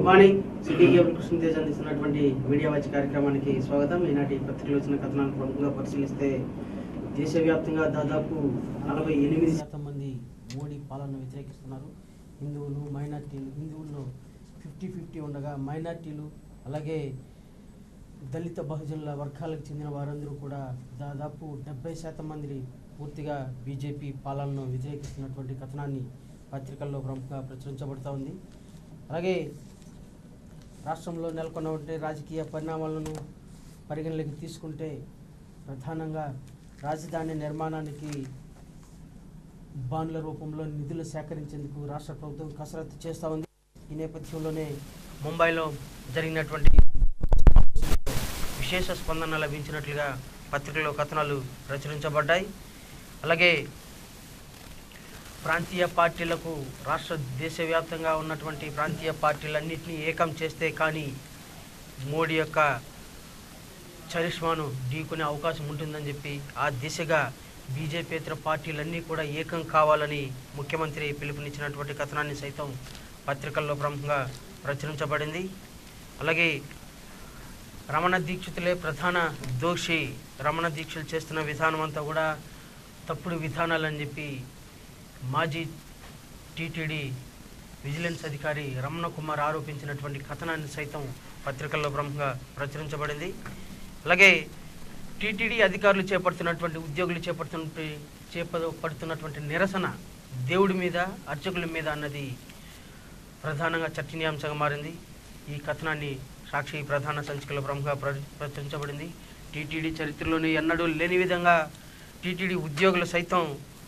Good morning city cable Krishna Tej అందిస్తున్నటువంటి media వచ్చి కార్యక్రమానికి స్వాగతం ఈనాటి పత్రికలు వచ్చిన కథనాలను ప్రముఖంగా పరిశీలిస్తే దేశవ్యాప్తంగా దాదాపు నలభై ఎనిమిది శాతం మంది మోడీ పాలనను వ్యతిరేకిస్తున్నారు హిందువులు మైనార్టీలు హిందువుల్లో ఫిఫ్టీ ఫిఫ్టీ ఉండగా మైనార్టీలు అలాగే దళిత బహుజనుల వర్గాలకు చెందిన వారందరూ కూడా దాదాపు డెబ్బై శాతం మంది పూర్తిగా బీజేపీ పాలనను వ్యతిరేకిస్తున్నటువంటి కథనాన్ని పత్రికల్లో ప్రముఖంగా ప్రచురించబడుతూ ఉంది అలాగే రాష్ట్రంలో నెలకొన్నటువంటి రాజకీయ పరిణామాలను పరిగణలోకి తీసుకుంటే ప్రధానంగా రాజధాని నిర్మాణానికి బాండ్ల రూపంలో నిధులు సేకరించేందుకు రాష్ట్ర ప్రభుత్వం కసరత్తు చేస్తూ ఉంది ఈ నేపథ్యంలోనే ముంబైలో జరిగినటువంటి విశేష స్పందన లభించినట్లుగా పత్రికలో కథనాలు ప్రచురించబడ్డాయి అలాగే ప్రాంతీయ పార్టీలకు రాష్ట్ర దేశవ్యాప్తంగా ఉన్నటువంటి ప్రాంతీయ పార్టీలన్నింటినీ ఏకం చేస్తే కానీ మోడీ యొక్క చరిష్మాను ఢీకొనే అవకాశం ఉంటుందని చెప్పి ఆ దిశగా బీజేపీతర పార్టీలన్నీ కూడా ఏకం కావాలని ముఖ్యమంత్రి పిలుపునిచ్చినటువంటి కథనాన్ని సైతం పత్రికల్లో ప్రముఖంగా ప్రచురించబడింది అలాగే రమణ దీక్షితులే ప్రధాన దోషి రమణ దీక్షలు చేస్తున్న విధానం అంతా కూడా తప్పుడు విధానాలని చెప్పి మాజీ టీటీడీ విజిలెన్స్ అధికారి రమణ కుమార్ ఆరోపించినటువంటి కథనాన్ని సైతం పత్రికల్లో ప్రముఖంగా ప్రచురించబడింది అలాగే టీటీడీ అధికారులు చేపడుతున్నటువంటి ఉద్యోగులు చేపడుతున్న చేపడుతున్నటువంటి నిరసన దేవుడి మీద అర్చకుల మీద అన్నది ప్రధానంగా చర్చనీయాంశంగా మారింది ఈ కథనాన్ని సాక్షి ప్రధాన సంచికలో ప్రముఖంగా ప్ర ప్రచురించబడింది టీటీడీ చరిత్రలోనే ఎన్నడూ లేని విధంగా టీటీడీ ఉద్యోగులు సైతం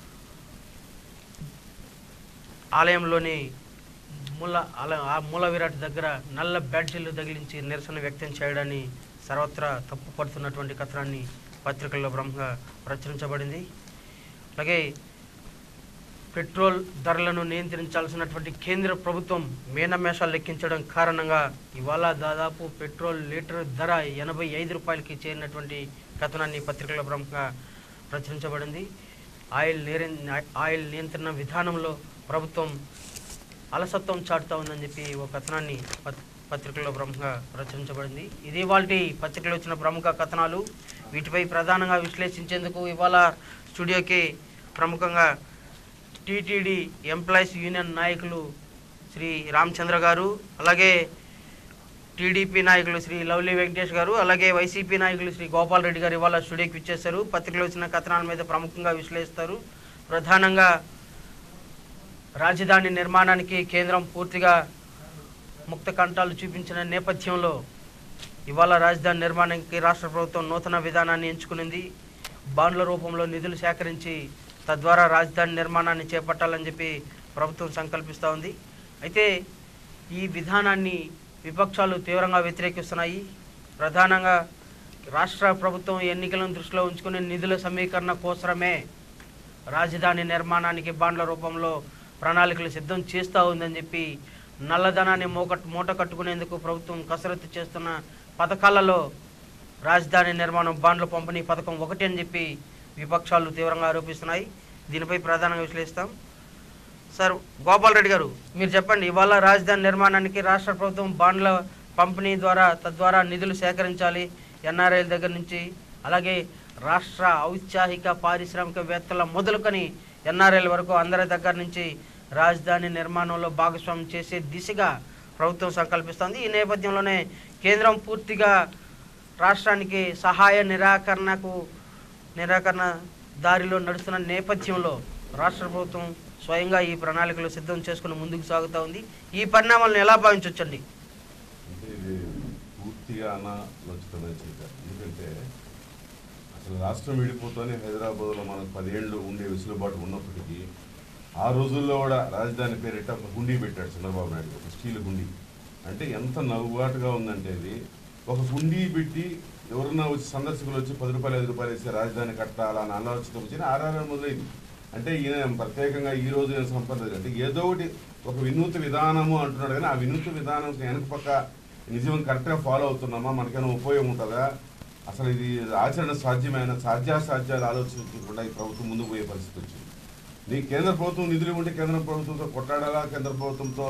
ఆలయంలోని మూల ఆల ఆ మూల విరాట్ దగ్గర నల్ల బ్యాడ్జీలు తగిలించి నిరసన వ్యక్తం చేయడాన్ని సర్వత్రా తప్పుపడుతున్నటువంటి కథనాన్ని పత్రికల్లో ప్రముఖంగా ప్రచురించబడింది అలాగే పెట్రోల్ ధరలను నియంత్రించాల్సినటువంటి కేంద్ర ప్రభుత్వం మేనమేషాలు లెక్కించడం కారణంగా ఇవాళ దాదాపు పెట్రోల్ లీటర్ ధర ఎనభై ఐదు రూపాయలకి చేరినటువంటి కథనాన్ని పత్రికలో ప్రముఖంగా ప్రచురించబడింది ఆయిల్ నిరే ఆయిల్ నియంత్రణ విధానంలో ప్రభుత్వం అలసత్వం చాటుతా ఉందని చెప్పి ఒక కథనాన్ని పత్ పత్రికలో ప్రముఖంగా ప్రచురించబడింది ఇది ఇవాళ పత్రికలో వచ్చిన ప్రముఖ కథనాలు వీటిపై ప్రధానంగా విశ్లేషించేందుకు ఇవాళ స్టూడియోకి ప్రముఖంగా టీటీడీ ఎంప్లాయీస్ యూనియన్ నాయకులు శ్రీ రామచంద్ర గారు అలాగే టీడీపీ నాయకులు శ్రీ లవ్లీ వెంకటేష్ గారు అలాగే వైసీపీ నాయకులు శ్రీ గోపాల్ రెడ్డి గారు ఇవాళ స్టూడియోకి ఇచ్చేశారు పత్రికలో వచ్చిన కథనాల మీద ప్రముఖంగా విశ్లేషిస్తారు ప్రధానంగా రాజధాని నిర్మాణానికి కేంద్రం పూర్తిగా ముక్త కంఠాలు చూపించిన నేపథ్యంలో ఇవాళ రాజధాని నిర్మాణానికి రాష్ట్ర ప్రభుత్వం నూతన విధానాన్ని ఎంచుకునింది బాండ్ల రూపంలో నిధులు సేకరించి తద్వారా రాజధాని నిర్మాణాన్ని చేపట్టాలని చెప్పి ప్రభుత్వం సంకల్పిస్తూ ఉంది అయితే ఈ విధానాన్ని విపక్షాలు తీవ్రంగా వ్యతిరేకిస్తున్నాయి ప్రధానంగా రాష్ట్ర ప్రభుత్వం ఎన్నికలను దృష్టిలో ఉంచుకుని నిధుల సమీకరణ కోసమే రాజధాని నిర్మాణానికి బాండ్ల రూపంలో ప్రణాళికలు సిద్ధం చేస్తూ ఉందని చెప్పి నల్లధనాన్ని మూక మూట కట్టుకునేందుకు ప్రభుత్వం కసరత్తు చేస్తున్న పథకాలలో రాజధాని నిర్మాణం బాండ్ల పంపిణీ పథకం ఒకటి అని చెప్పి విపక్షాలు తీవ్రంగా ఆరోపిస్తున్నాయి దీనిపై ప్రధానంగా విశ్లేషిస్తాం సార్ గోపాల్ రెడ్డి గారు మీరు చెప్పండి ఇవాళ రాజధాని నిర్మాణానికి రాష్ట్ర ప్రభుత్వం బాండ్ల పంపిణీ ద్వారా తద్వారా నిధులు సేకరించాలి ఎన్ఆర్ఐల దగ్గర నుంచి అలాగే రాష్ట్ర ఔత్సాహిక పారిశ్రామికవేత్తల మొదలుకొని ఎన్ఆర్ఐల వరకు అందరి దగ్గర నుంచి రాజధాని నిర్మాణంలో భాగస్వామ్యం చేసే దిశగా ప్రభుత్వం సంకల్పిస్తోంది ఈ నేపథ్యంలోనే కేంద్రం పూర్తిగా రాష్ట్రానికి సహాయ నిరాకరణకు నిరాకరణ దారిలో నడుస్తున్న నేపథ్యంలో రాష్ట్ర ప్రభుత్వం స్వయంగా ఈ ప్రణాళికలు సిద్ధం చేసుకుని ముందుకు సాగుతూ ఉంది ఈ పరిణామాలను ఎలా భావించవచ్చండి అంటే ఇది పూర్తిగా అనాలోచితమైన చర్య ఎందుకంటే అసలు రాష్ట్రం విడిపోతూనే హైదరాబాద్లో మనకు పదేళ్ళు ఉండే వెసులుబాటు ఉన్నప్పటికీ ఆ రోజుల్లో కూడా రాజధాని పేరిట ఒక గుండీ పెట్టాడు చంద్రబాబు నాయుడు ఒక స్టీల్ గుండీ అంటే ఎంత నవ్వుబాటుగా ఉందంటే ఇది ఒక గుండీ పెట్టి ఎవరన్నా వచ్చి సందర్శకులు వచ్చి పది రూపాయలు ఐదు రూపాయలు ఇస్తే రాజధాని కట్టాలా అని ఆలోచన వచ్చిన ఆర్ఆర్ఆర్ మొదలైంది అంటే ఈయన ప్రత్యేకంగా ఈ రోజు ఈయన సంపద అంటే ఏదో ఒకటి ఒక వినూత్న విధానము అంటున్నాడు కానీ ఆ వినూత్న విధానం వెనక పక్క నిజం కరెక్ట్గా ఫాలో అవుతున్నామా మనకైనా ఉపయోగం ఉంటుందా అసలు ఇది ఆచరణ సాధ్యమైన సాధ్యాసాధ్యాలు ఆలోచించకుండా ఈ ప్రభుత్వం ముందుకు పోయే పరిస్థితి వచ్చింది నీ కేంద్ర ప్రభుత్వం నిధులు ఉంటే కేంద్ర ప్రభుత్వంతో కొట్లాడాలా కేంద్ర ప్రభుత్వంతో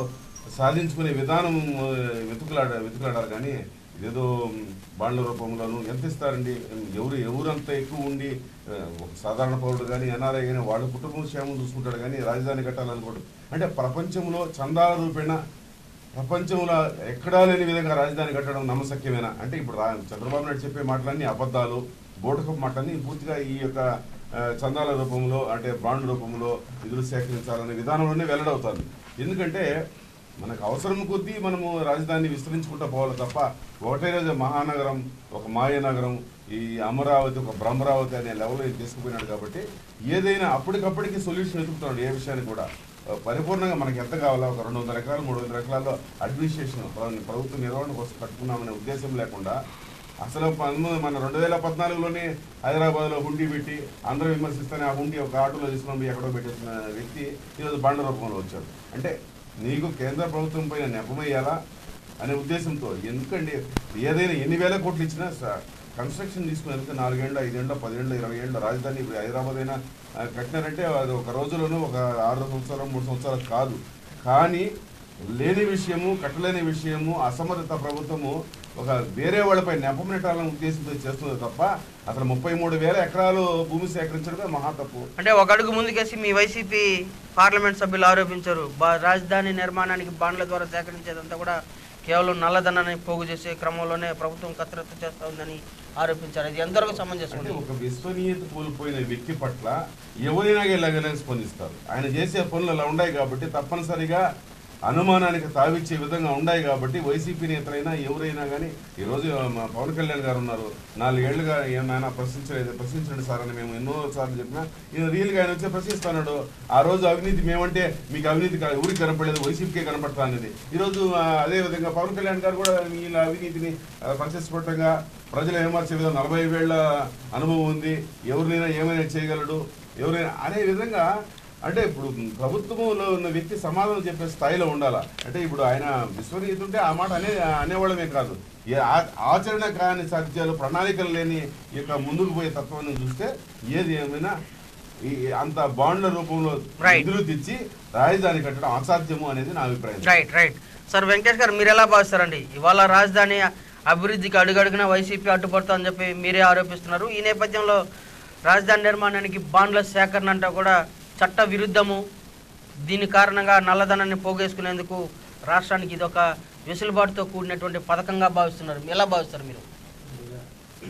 సాధించుకునే విధానం ఆ, వెతుకులాడ వెతుకులాడారు కానీ ఇదేదో బాండ్ల రూపంలోనూ ఎంత ఇస్తారండి ఎవరు ఎవరంత ఎక్కువ ఉండి ఆ, ఒక సాధారణ పౌరుడు కానీ ఎన్ఆర్ఐ కానీ వాళ్ళ కుటుంబం క్షేమం చూసుకుంటాడు కానీ రాజధాని కట్టాలనుకోడు అంటే ప్రపంచంలో చందాల రూపేణ ప్రపంచంలో ఎక్కడా లేని విధంగా రాజధాని కట్టడం నమ్మశక్యమేనా అంటే ఇప్పుడు రా- చంద్రబాబు నాయుడు చెప్పే మాటలన్నీ అబద్ధాలు బోటకపు మాటలన్నీ పూర్తిగా ఈ యొక్క ఆ, చందాల రూపంలో అంటే బాండ్ రూపంలో నిధులు సేకరించాలనే విధానంలోనే వెల్లడవుతుంది ఎందుకంటే మనకు అవసరం కొద్దీ మనము రాజధానిని విస్తరించుకుంటూ పోవాలి తప్ప ఒకటే రోజు మహానగరం ఒక మాయనగరం ఈ అమరావతి ఒక బ్రహ్మరావతి అనే లెవెల్లో ఇది తీసుకుపోయినాడు కాబట్టి ఏదైనా అప్పటికప్పటికి సొల్యూషన్ వెతుకుతున్నాడు ఏ విషయానికి కూడా ఆ, పరిపూర్ణంగా మనకి ఎంత కావాలా ఒక రెండు వందల ఎకరాలు మూడు వందల ఎకరాల్లో అడ్మినిస్ట్రేషన్ ప్ర- ప్రభుత్వ నిర్వహణ కోసం కట్టుకున్నామనే ఉద్దేశం లేకుండా అసలు పంతొమ్మిది మన రెండు వేల పద్నాలుగులోనే హైదరాబాద్లో హుండీ పెట్టి అందరూ విమర్శిస్తేనే ఆ హుండీ ఒక ఆటోలో తీసుకుని పోయి ఎక్కడో పెట్టేసిన వ్యక్తి ఈరోజు బండ రూపంలో వచ్చాడు అంటే నీకు కేంద్ర ప్రభుత్వం పైన నెపమయ్యాలా అనే ఉద్దేశంతో ఎందుకండి ఏదైనా ఎన్ని వేల కోట్లు ఇచ్చినా స- కన్స్ట్రక్షన్ తీసుకునేందుకు నాలుగేళ్ళు ఐదేళ్ళు పదేళ్ళు ఇరవై ఏళ్ళు రాజధాని ఇప్పుడు హైదరాబాద్ అయినా ఆ, కట్టినారంటే అది ఒక రోజులోనూ ఒక ఆరు సంవత్సరాలు మూడు సంవత్సరాలు కాదు కానీ లేని విషయము కట్టలేని విషయము అసమర్థత ప్రభుత్వము ఒక వేరే వాళ్ళపై నెపం నెట్టాలని ఉద్దేశంతో చేస్తుంది తప్ప అసలు ముప్పై మూడు వేల ఎకరాలు భూమి సేకరించడమే మహా తప్పు అంటే ఒక అడుగు ముందుకేసి మీ వైసీపీ పార్లమెంట్ సభ్యులు ఆరోపించారు బా- రాజధాని నిర్మాణానికి బాండ్ల ద్వారా సేకరించేదంతా కూడా కేవలం నల్లధనాన్ని పోగు చేసే క్రమంలోనే ప్రభుత్వం కసరత్తు చేస్తా ఉందని ఆరోపించారు ఇది ఎంతవరకు సమంజసం అంటే ఒక విశ్వనీయత కోల్పోయిన వ్యక్తి పట్ల ఎవరైనా ఇలాగైనా స్పందిస్తారు ఆయన చేసే పనులు అలా ఉన్నాయి కాబట్టి తప్పనిసరిగా అనుమానానికి తావిచ్చే విధంగా ఉన్నాయి కాబట్టి వైసీపీ నేతలైనా ఎవరైనా కానీ ఈరోజు మా పవన్ కళ్యాణ్ గారు ఉన్నారు నాలుగేళ్లుగా ఏమైనా ప్రశ్నించలేదు ప్రశ్నించండి సార్ అని మేము ఎన్నో సార్లు చెప్పినా ఈయన రియల్గా ఆయన వచ్చి ప్రశ్నిస్తున్నాడు ఆ రోజు అవినీతి మేమంటే మీకు అవినీతి కా- ఊరికి కనపడలేదు వైసీపీకే కనపడతా అనేది ఈరోజు ఆ, అదే విధంగా పవన్ కళ్యాణ్ గారు కూడా వీళ్ళ అవినీతిని ఆ, ప్రశంసపూర్వకంగా ప్రజలు ఏమార్చే విధంగా నలభై వేళ్ల అనుభవం ఉంది ఎవరినైనా ఏమైనా చేయగలడు ఎవరైనా అనే విధంగా అంటే ఇప్పుడు ప్రభుత్వంలో ఉన్న వ్యక్తి సమాధానం చెప్పే స్థాయిలో ఉండాలా అంటే ఇప్పుడు ఆయన విశ్వనీయత ఉంటే ఆ మాట అనే అనేవాళ్ళమే కాదు ఏ ఆ- ఆచరణ కాని సత్యాలు ప్రణాళికలు లేని ఈ యొక్క ముందుకు పోయే తత్వాన్ని చూస్తే ఏది ఏమైనా ఈ అంత బాండ్ల రూపంలో Right. నిధులు తెచ్చి రాజధాని కట్టడం అసాధ్యము అనేది నా అభిప్రాయం రైట్ రైట్ సార్ వెంకటేష్ గారు మీరు ఎలా భావిస్తారండి ఇవాళ రాజధాని అభివృద్ధికి అడుగడుగున వైసీపీ అడ్డుపడుతా అని చెప్పి మీరే ఆరోపిస్తున్నారు ఈ నేపథ్యంలో రాజధాని నిర్మాణానికి బాండ్ల సేకరణ అంతా కూడా చట్ట విరుద్ధము దీని కారణంగా నల్లధనాన్ని పోగేసుకునేందుకు రాష్ట్రానికి ఇది ఒక వెసులుబాటుతో కూడినటువంటి పథకంగా భావిస్తున్నారు ఎలా భావిస్తారు మీరు ముందుగా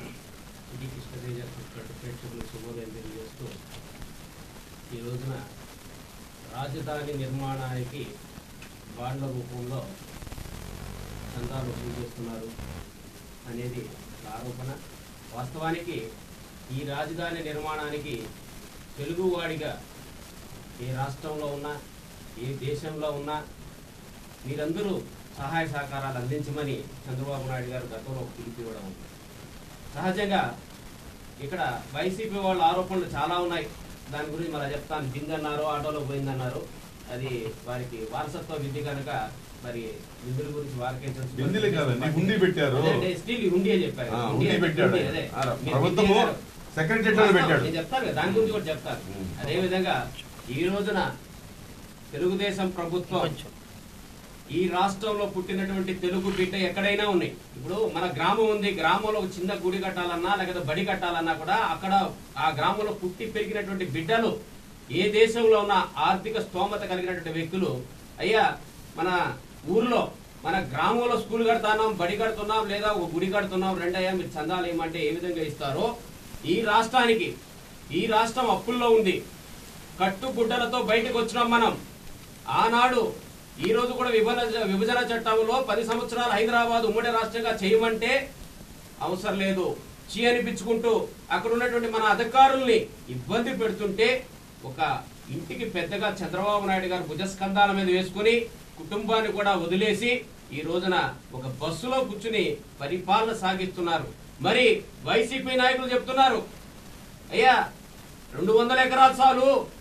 ఇది కృష్ణతేజ పుస్తక ప్రేక్షకులు శుభోదయం తెలియజేస్తూ ఈ రోజున రాజధాని నిర్మాణానికి బాండ్ల రూపంలో చందాలు వసూలు చేస్తున్నారు అనేది ఒక ఆరోపణ వాస్తవానికి ఈ రాజధాని నిర్మాణానికి తెలుగువాడిగా ఏ రాష్ట్రంలో ఉన్నా ఏ దేశంలో ఉన్నా మీరందరూ సహాయ సహకారాలు అందించమని చంద్రబాబు నాయుడు గారు గతంలో ఒక పిలుపు ఇవ్వడం ఉంది. సహజంగా ఇక్కడ వైసీపీ వాళ్ళ ఆరోపణలు చాలా ఉన్నాయి దాని గురించి మరి చెప్తాను దిందన్నారు ఆటోలో పోయిందన్నారు అది వారికి వారసత్వ విధి కనుక మరి విధుల గురించి వారికే తెలుసు. బిందెలు కాదండి, హుండీ పెట్టారు. అదే, స్టిల్ హుండీ చెప్పారు ఆ, హుండీ హుండీ పెట్టాడు హుండీ, అదే. ఆ, మీరు ప్రభుత్వము హుండీ అన్నారు. సెక్రటరీ పెట్టాడు నేను చెప్తాను కదా, దాని గురించి కూడా చెప్తాను ఉం. అదే విధంగా ఈ రోజున తెలుగుదేశం ప్రభుత్వం కొంచెం ఈ రాష్ట్రంలో పుట్టినటువంటి తెలుగు బిడ్డ ఎక్కడైనా ఉన్నాయి ఇప్పుడు మన గ్రామం ఉంది గ్రామంలో ఒక చిన్న గుడి కట్టాలన్నా లేకపోతే బడి కట్టాలన్నా కూడా అక్కడ ఆ గ్రామంలో పుట్టి పెరిగినటువంటి బిడ్డలు ఏ దేశంలో ఉన్న ఆర్థిక స్తోమత కలిగినటువంటి వ్యక్తులు అయ్యా మన ఊర్లో మన గ్రామంలో స్కూల్ కడతాన్నాం బడి కడుతున్నాం లేదా ఒక గుడి కడుతున్నాం రెండయ్యా మీరు చందాలు ఏమంటే ఏ విధంగా ఇస్తారో ఈ రాష్ట్రానికి ఈ రాష్ట్రం అప్పుల్లో ఉంది కట్టుగుడ్డలతో బయటకు వచ్చినాం మనం ఆనాడు ఈ రోజు కూడా విభజన విభజన చట్టంలో పది సంవత్సరాలు హైదరాబాద్ ఉమ్మడి రాష్ట్రంగా చేయమంటే అవసరం లేదు చీ అనిపించుకుంటూ అక్కడ ఉన్నటువంటి మన అధికారుల్ని ఇబ్బంది పెడుతుంటే ఒక ఇంటికి పెద్దగా చంద్రబాబు నాయుడు గారు భుజస్కంధాల మీద వేసుకుని కుటుంబాన్ని కూడా వదిలేసి ఈ రోజున ఒక బస్సులో కూర్చుని పరిపాలన సాగిస్తున్నారు మరి వైసీపీ నాయకులు చెప్తున్నారు అయ్యా రెండు వందల ఎకరాలు చాలు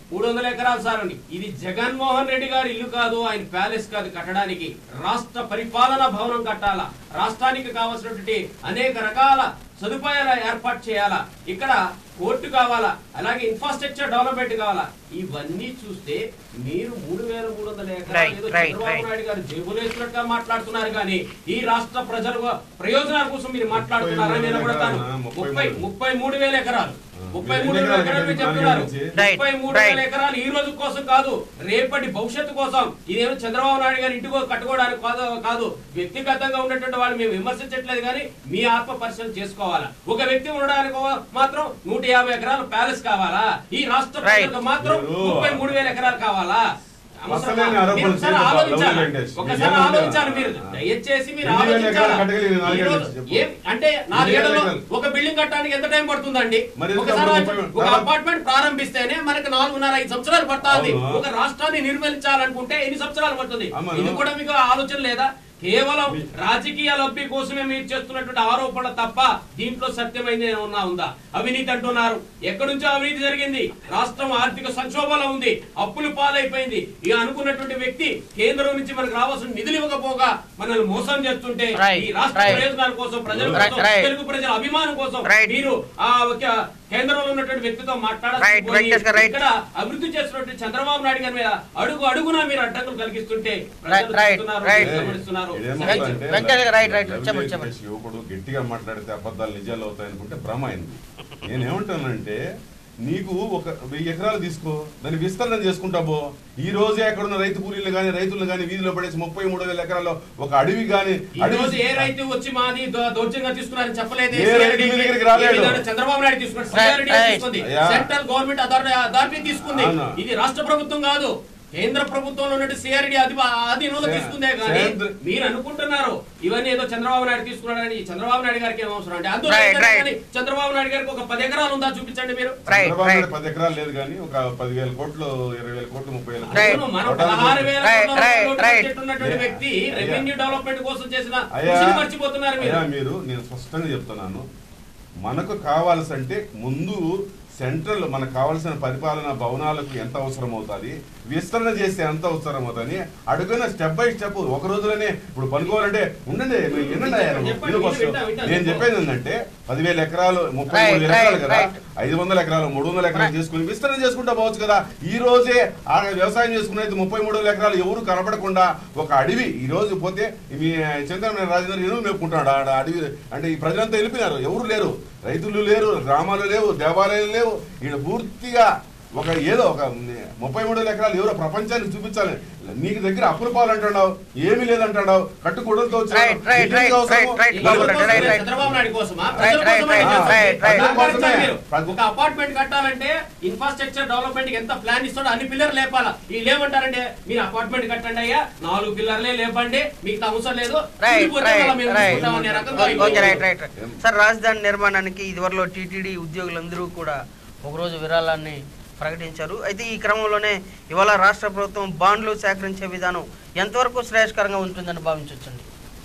మూడు వందల ఎకరాలు సార్ అని ఇది జగన్మోహన్ రెడ్డి గారి ఇల్లు కాదు ఆయన ప్యాలెస్ కాదు కట్టడానికి రాష్ట్ర పరిపాలనా భవనం కట్టాలా రాష్ట్రానికి కావాల్సినటువంటి అనేక రకాల సదుపాయాలు ఏర్పాటు చేయాలా ఇక్కడ కోర్టు కావాలా అలాగే ఇన్ఫ్రాస్ట్రక్చర్ డెవలప్మెంట్ కావాలా ఇవన్నీ చూస్తే మీరు మూడు వేల మూడు వందల ఎకరాలు Right, ఏదో right, చంద్రబాబు right. నాయుడు గారు జేబులు వేసినట్టుగా మాట్లాడుతున్నారు కానీ ఈ రాష్ట్ర ప్రజల ప్రయోజనాల కోసం మీరు మాట్లాడుతున్నారని నేను కూడా తాను ముప్పై ముప్పై మూడు. ముప్పై మూడు వేల ఎకరాలు ఆ, ముప్పై మీరు మూడు ఎన్ని వేల ఎకరాలు ఎకరాలు మీరు కట్టారు? చెప్తున్నారు దాని గురించి? Right, ముప్పై మూడు వేల right. ఎకరాలు ఈ రోజు కోసం కాదు రేపటి భవిష్యత్తు కోసం ఇదేమో చంద్రబాబు నాయుడు గారు ఇంటికి కట్టుకోవడానికి కాదు కాదు వ్యక్తిగతంగా ఉన్నటువంటి వాళ్ళు మేము విమర్శించట్లేదు కానీ మీ ఆత్మ పరిశీలన చేసుకోవాలా ఒక వ్యక్తి ఉండడానికి మాత్రం నూట యాభై ఎకరాల ప్యాలెస్ కావాలా ఈ రాష్ట్ర Right. ప్రజలకు మాత్రం మీరు- ముప్పై మూడు వేల ఎకరాలు కావాలా అవసరమా? అసలేని ఆరోపణలు మీరు ఒకసారి చేయదు, ఆలోచించాలి. లవ్లీ వెంకటేష్. ఒకసారి నిజంగా ఆలోచించాలి మీరు ఆ. దయచేసి మీరు ఎన్ని వేల ఎకరాలు ఆలోచించాలి కట్టగలిగిన నాలుగేళ్ళు ఈరోజు చెప్పు. ఏం అంటే ఎన్ని వేల నాలుగేళ్లలో ఎకరాలు? ఒక బిల్డింగ్ కట్టడానికి ఎంత టైం పడుతుందండి మరి ఎందుకు ఒకసారి అప్పుడు ముప్పై- ఒక ప్రారం- అపార్ట్మెంట్ ప్రారంభిస్తేనే మనకి నాలుగున్నర ఐదు సంవత్సరాలు పడుతుంది అవును. ఒక రాష్ట్రాన్ని నిర్మించాలనుకుంటే ఎన్ని సంవత్సరాలు పడుతుంది అమ్మను. ఇది కూడా మీకు ఆలోచన లేదా కేవలం రాజకీయ లబ్ధి కోసమే మీరు చేస్తున్నటువంటి ఆరోపణలు తప్ప దీంట్లో సత్యమైంది ఏమన్నా ఉందా అవినీతి అంటున్నారు ఎక్కడి నుంచో అవినీతి జరిగింది రాష్ట్రం ఆర్థిక సంక్షోభంలో ఉంది అప్పులు పాలైపోయింది ఇక అనుకున్నటువంటి వ్యక్తి కేంద్రం నుంచి మనకు రావాల్సిన నిధులు ఇవ్వకపోగా మనల్ని మోసం చేస్తుంటే Right, ఈ రాష్ట్ర right. ప్రయోజనాల కోసం ప్రజల Right, కోసం right. తెలుగు ప్రజల అభిమానం కోసం Right. మీరు ఆ ఒక కేంద్రంలో ఉన్నటువంటి వ్యక్తితో Right, మాట్లాడాలి వెంకటేష్ గారు, right. ఇక్కడ అభివృద్ధి చేస్తున్నటువంటి చంద్రబాబు నాయుడు గారి మీద అడుగు అడుగునా మీరు అడ్డంకులు కలిగిస్తుంటే ప్రజలు Right, right, చూస్తున్నారు, right. మీరు గమనిస్తున్నారు ఇదేమో వెంకట- అంటే వెంకట గారు, రైట్, రైట్, లవ్లీ చెప్పండి, వెంకటేష్ యువకుడు గట్టిగా మాట్లాడితే అబద్ధాలు నిజాలు అవుతాయి అనుకుంటే భ్రమ అయింది నేనేమంటానంటే నీకు ఒక వెయ్యి ఎకరాలు తీసుకో దాన్ని విస్తరణ చేసుకుంటాబో ఈ రోజే అక్కడ ఉన్న రైతు కూలీలు కానీ రైతులను కానీ వీధిలో పడేసి ముప్పై మూడు వేల ఎకరాల్లో ఒక అడివి కానీ ఈ రోజు ఏ రైతు వచ్చి మాది దో- దౌర్జన్యంగా తీసుకున్నారని చెప్పలేదు ఏ రైతు మీ దగ్గరికి రాలేడు. చంద్రబాబు నాయుడు తీసుకున్నాడు Right, సిఆర్డీ right. తీసుకుంది అయ్యా. సెంట్రల్ గవర్నమెంట్ అథారిటీ అథారిటీ తీసుకుంది అవునా. ఇది రాష్ట్ర ప్రభుత్వం కాదు కేంద్ర ప్రభుత్వంలో ఉన్నట్టు సిఆర్డీ ఆధీనంలో సే- తీసుకుందే కానీ కేంద్ర- మీరు అనుకుంటున్నారు ఇవన్నీ ఏదో చంద్రబాబు నాయుడు తీసుకున్నాడని చంద్రబాబు నాయుడు గారికి ఏం అవసరం అంటే అందులో Right, ఏదైనా right. కానీ చంద్రబాబు నాయుడు గారికి ఒక పది ఎకరాలు ఉందా చూపించండి మీరు Right, చంద్రబాబు right. నాయుడు పది ఎకరాలు లేదు కానీ ఒక పదివేల కోట్లు ఇరవై వేల కోట్లు ముప్పై వేల Right. అవును, మనం కోట్లు పదహారు వేల Right, కోట్ల right, రూపాయలు right. బడ్జెట్ ఉన్నటువంటి వ్యక్తి అయ్యా. రెవెన్యూ డెవలప్మెంట్ కోసం చేసిన అయ్యా కృషిని మర్చిపోతున్నారు మీరు అయ్యా మీరు నేను స్పష్టంగా చెప్తున్నాను మనకు కావాల్సంటే ముందు సెంట్రల్ మనకు కావాల్సిన పరిపాలన భవనాలకు ఎంత అవసరం అవుతుంది విస్తరణ చేస్తే ఎంత అవసరం అవుతుంది అడుగున స్టెప్ బై స్టెప్ ఒక రోజులోనే ఇప్పుడు పనుకోవాలంటే ఉండండి మీరు వినండి అయ్యా నువ్వు. చెప్పండి, విను first. వింటా, వింటా, నేను చెప్పు. చెప్పేది ఏంటంటే పదివేల ఎకరాలు ముప్పై Right, మూడు వేల ఎకరాలు right, కదా right. ఐదు వందల ఎకరాలు మూడు వందల ఎకరాలు చేసుకుని విస్తరణ చేసుకుంటా పోవచ్చు కదా ఈ రోజే ఆ వ్యవసాయం చేసుకునేది ముప్పై మూడు వేల ఎకరాలు ఎవరు కనపడకుండా ఒక అడవి ఈ రోజు పోతే మీ చంద్రబాబు రాజేంద్ర ఎనుగు మేపుకుంటాడు ఆడ అడవి అంటే ఈ ప్రజలంతా వెళ్ళిపోయినారు ఎవరు లేరు రైతులు లేరు గ్రామాలు లేవు దేవాలయాలు లేవు ఈయన పూర్తిగా ఒక ఏదో ఒక ముప్పై మూడు వేల ఎకరాలు ఎవరో ప్రపంచానికి చూపించాలి నీకు దగ్గర అప్పుల పాలు అంటున్నావు ఏమీ లేదంటున్నావు కట్టుకోవడంతో Right, right, right, right, right. ఎవరి Right, కోసమే? right, right. చంద్రబాబు నాయుడు కోసమా Right, ప్రజల right, కోసమా right, చేస్తారు? right, right. నాకు అర్థం మీరు. ప్రజల- ఒక అపార్ట్మెంట్ కట్టాలంటే ఇన్ఫ్రాస్ట్రక్చర్ డెవలప్మెంట్ ఎంత ప్లాన్ ఇస్తాడో అన్ని పిల్లర్ లేపాలా వీళ్ళు ఏమంటారంటే మీరు అపార్ట్మెంట్ కట్టండి అయ్యా నాలుగు పిల్లర్లే లేపండి మీకు అవసరం లేదు రైట్ కూలిపోతే రైట్ మళ్ళా మేము రైట్ చూసుకుంటామనే రకంగా ఓకే అయిపోయింది. రైట్ రైట్ సార్ రాజధాని నిర్మాణానికి ఇదివరలో టీటీడీ ఉద్యోగులందరూ కూడా ఒకరోజు విరాళాన్ని ప్రకటించారు అయితే ఈ క్రమంలోనే ఇవాళ రాష్ట్ర ప్రభుత్వం బాండ్లు సేకరించే విధానం ఎంతవరకు శ్రేయస్కరంగా ఉంటుందని భావించవచ్చండి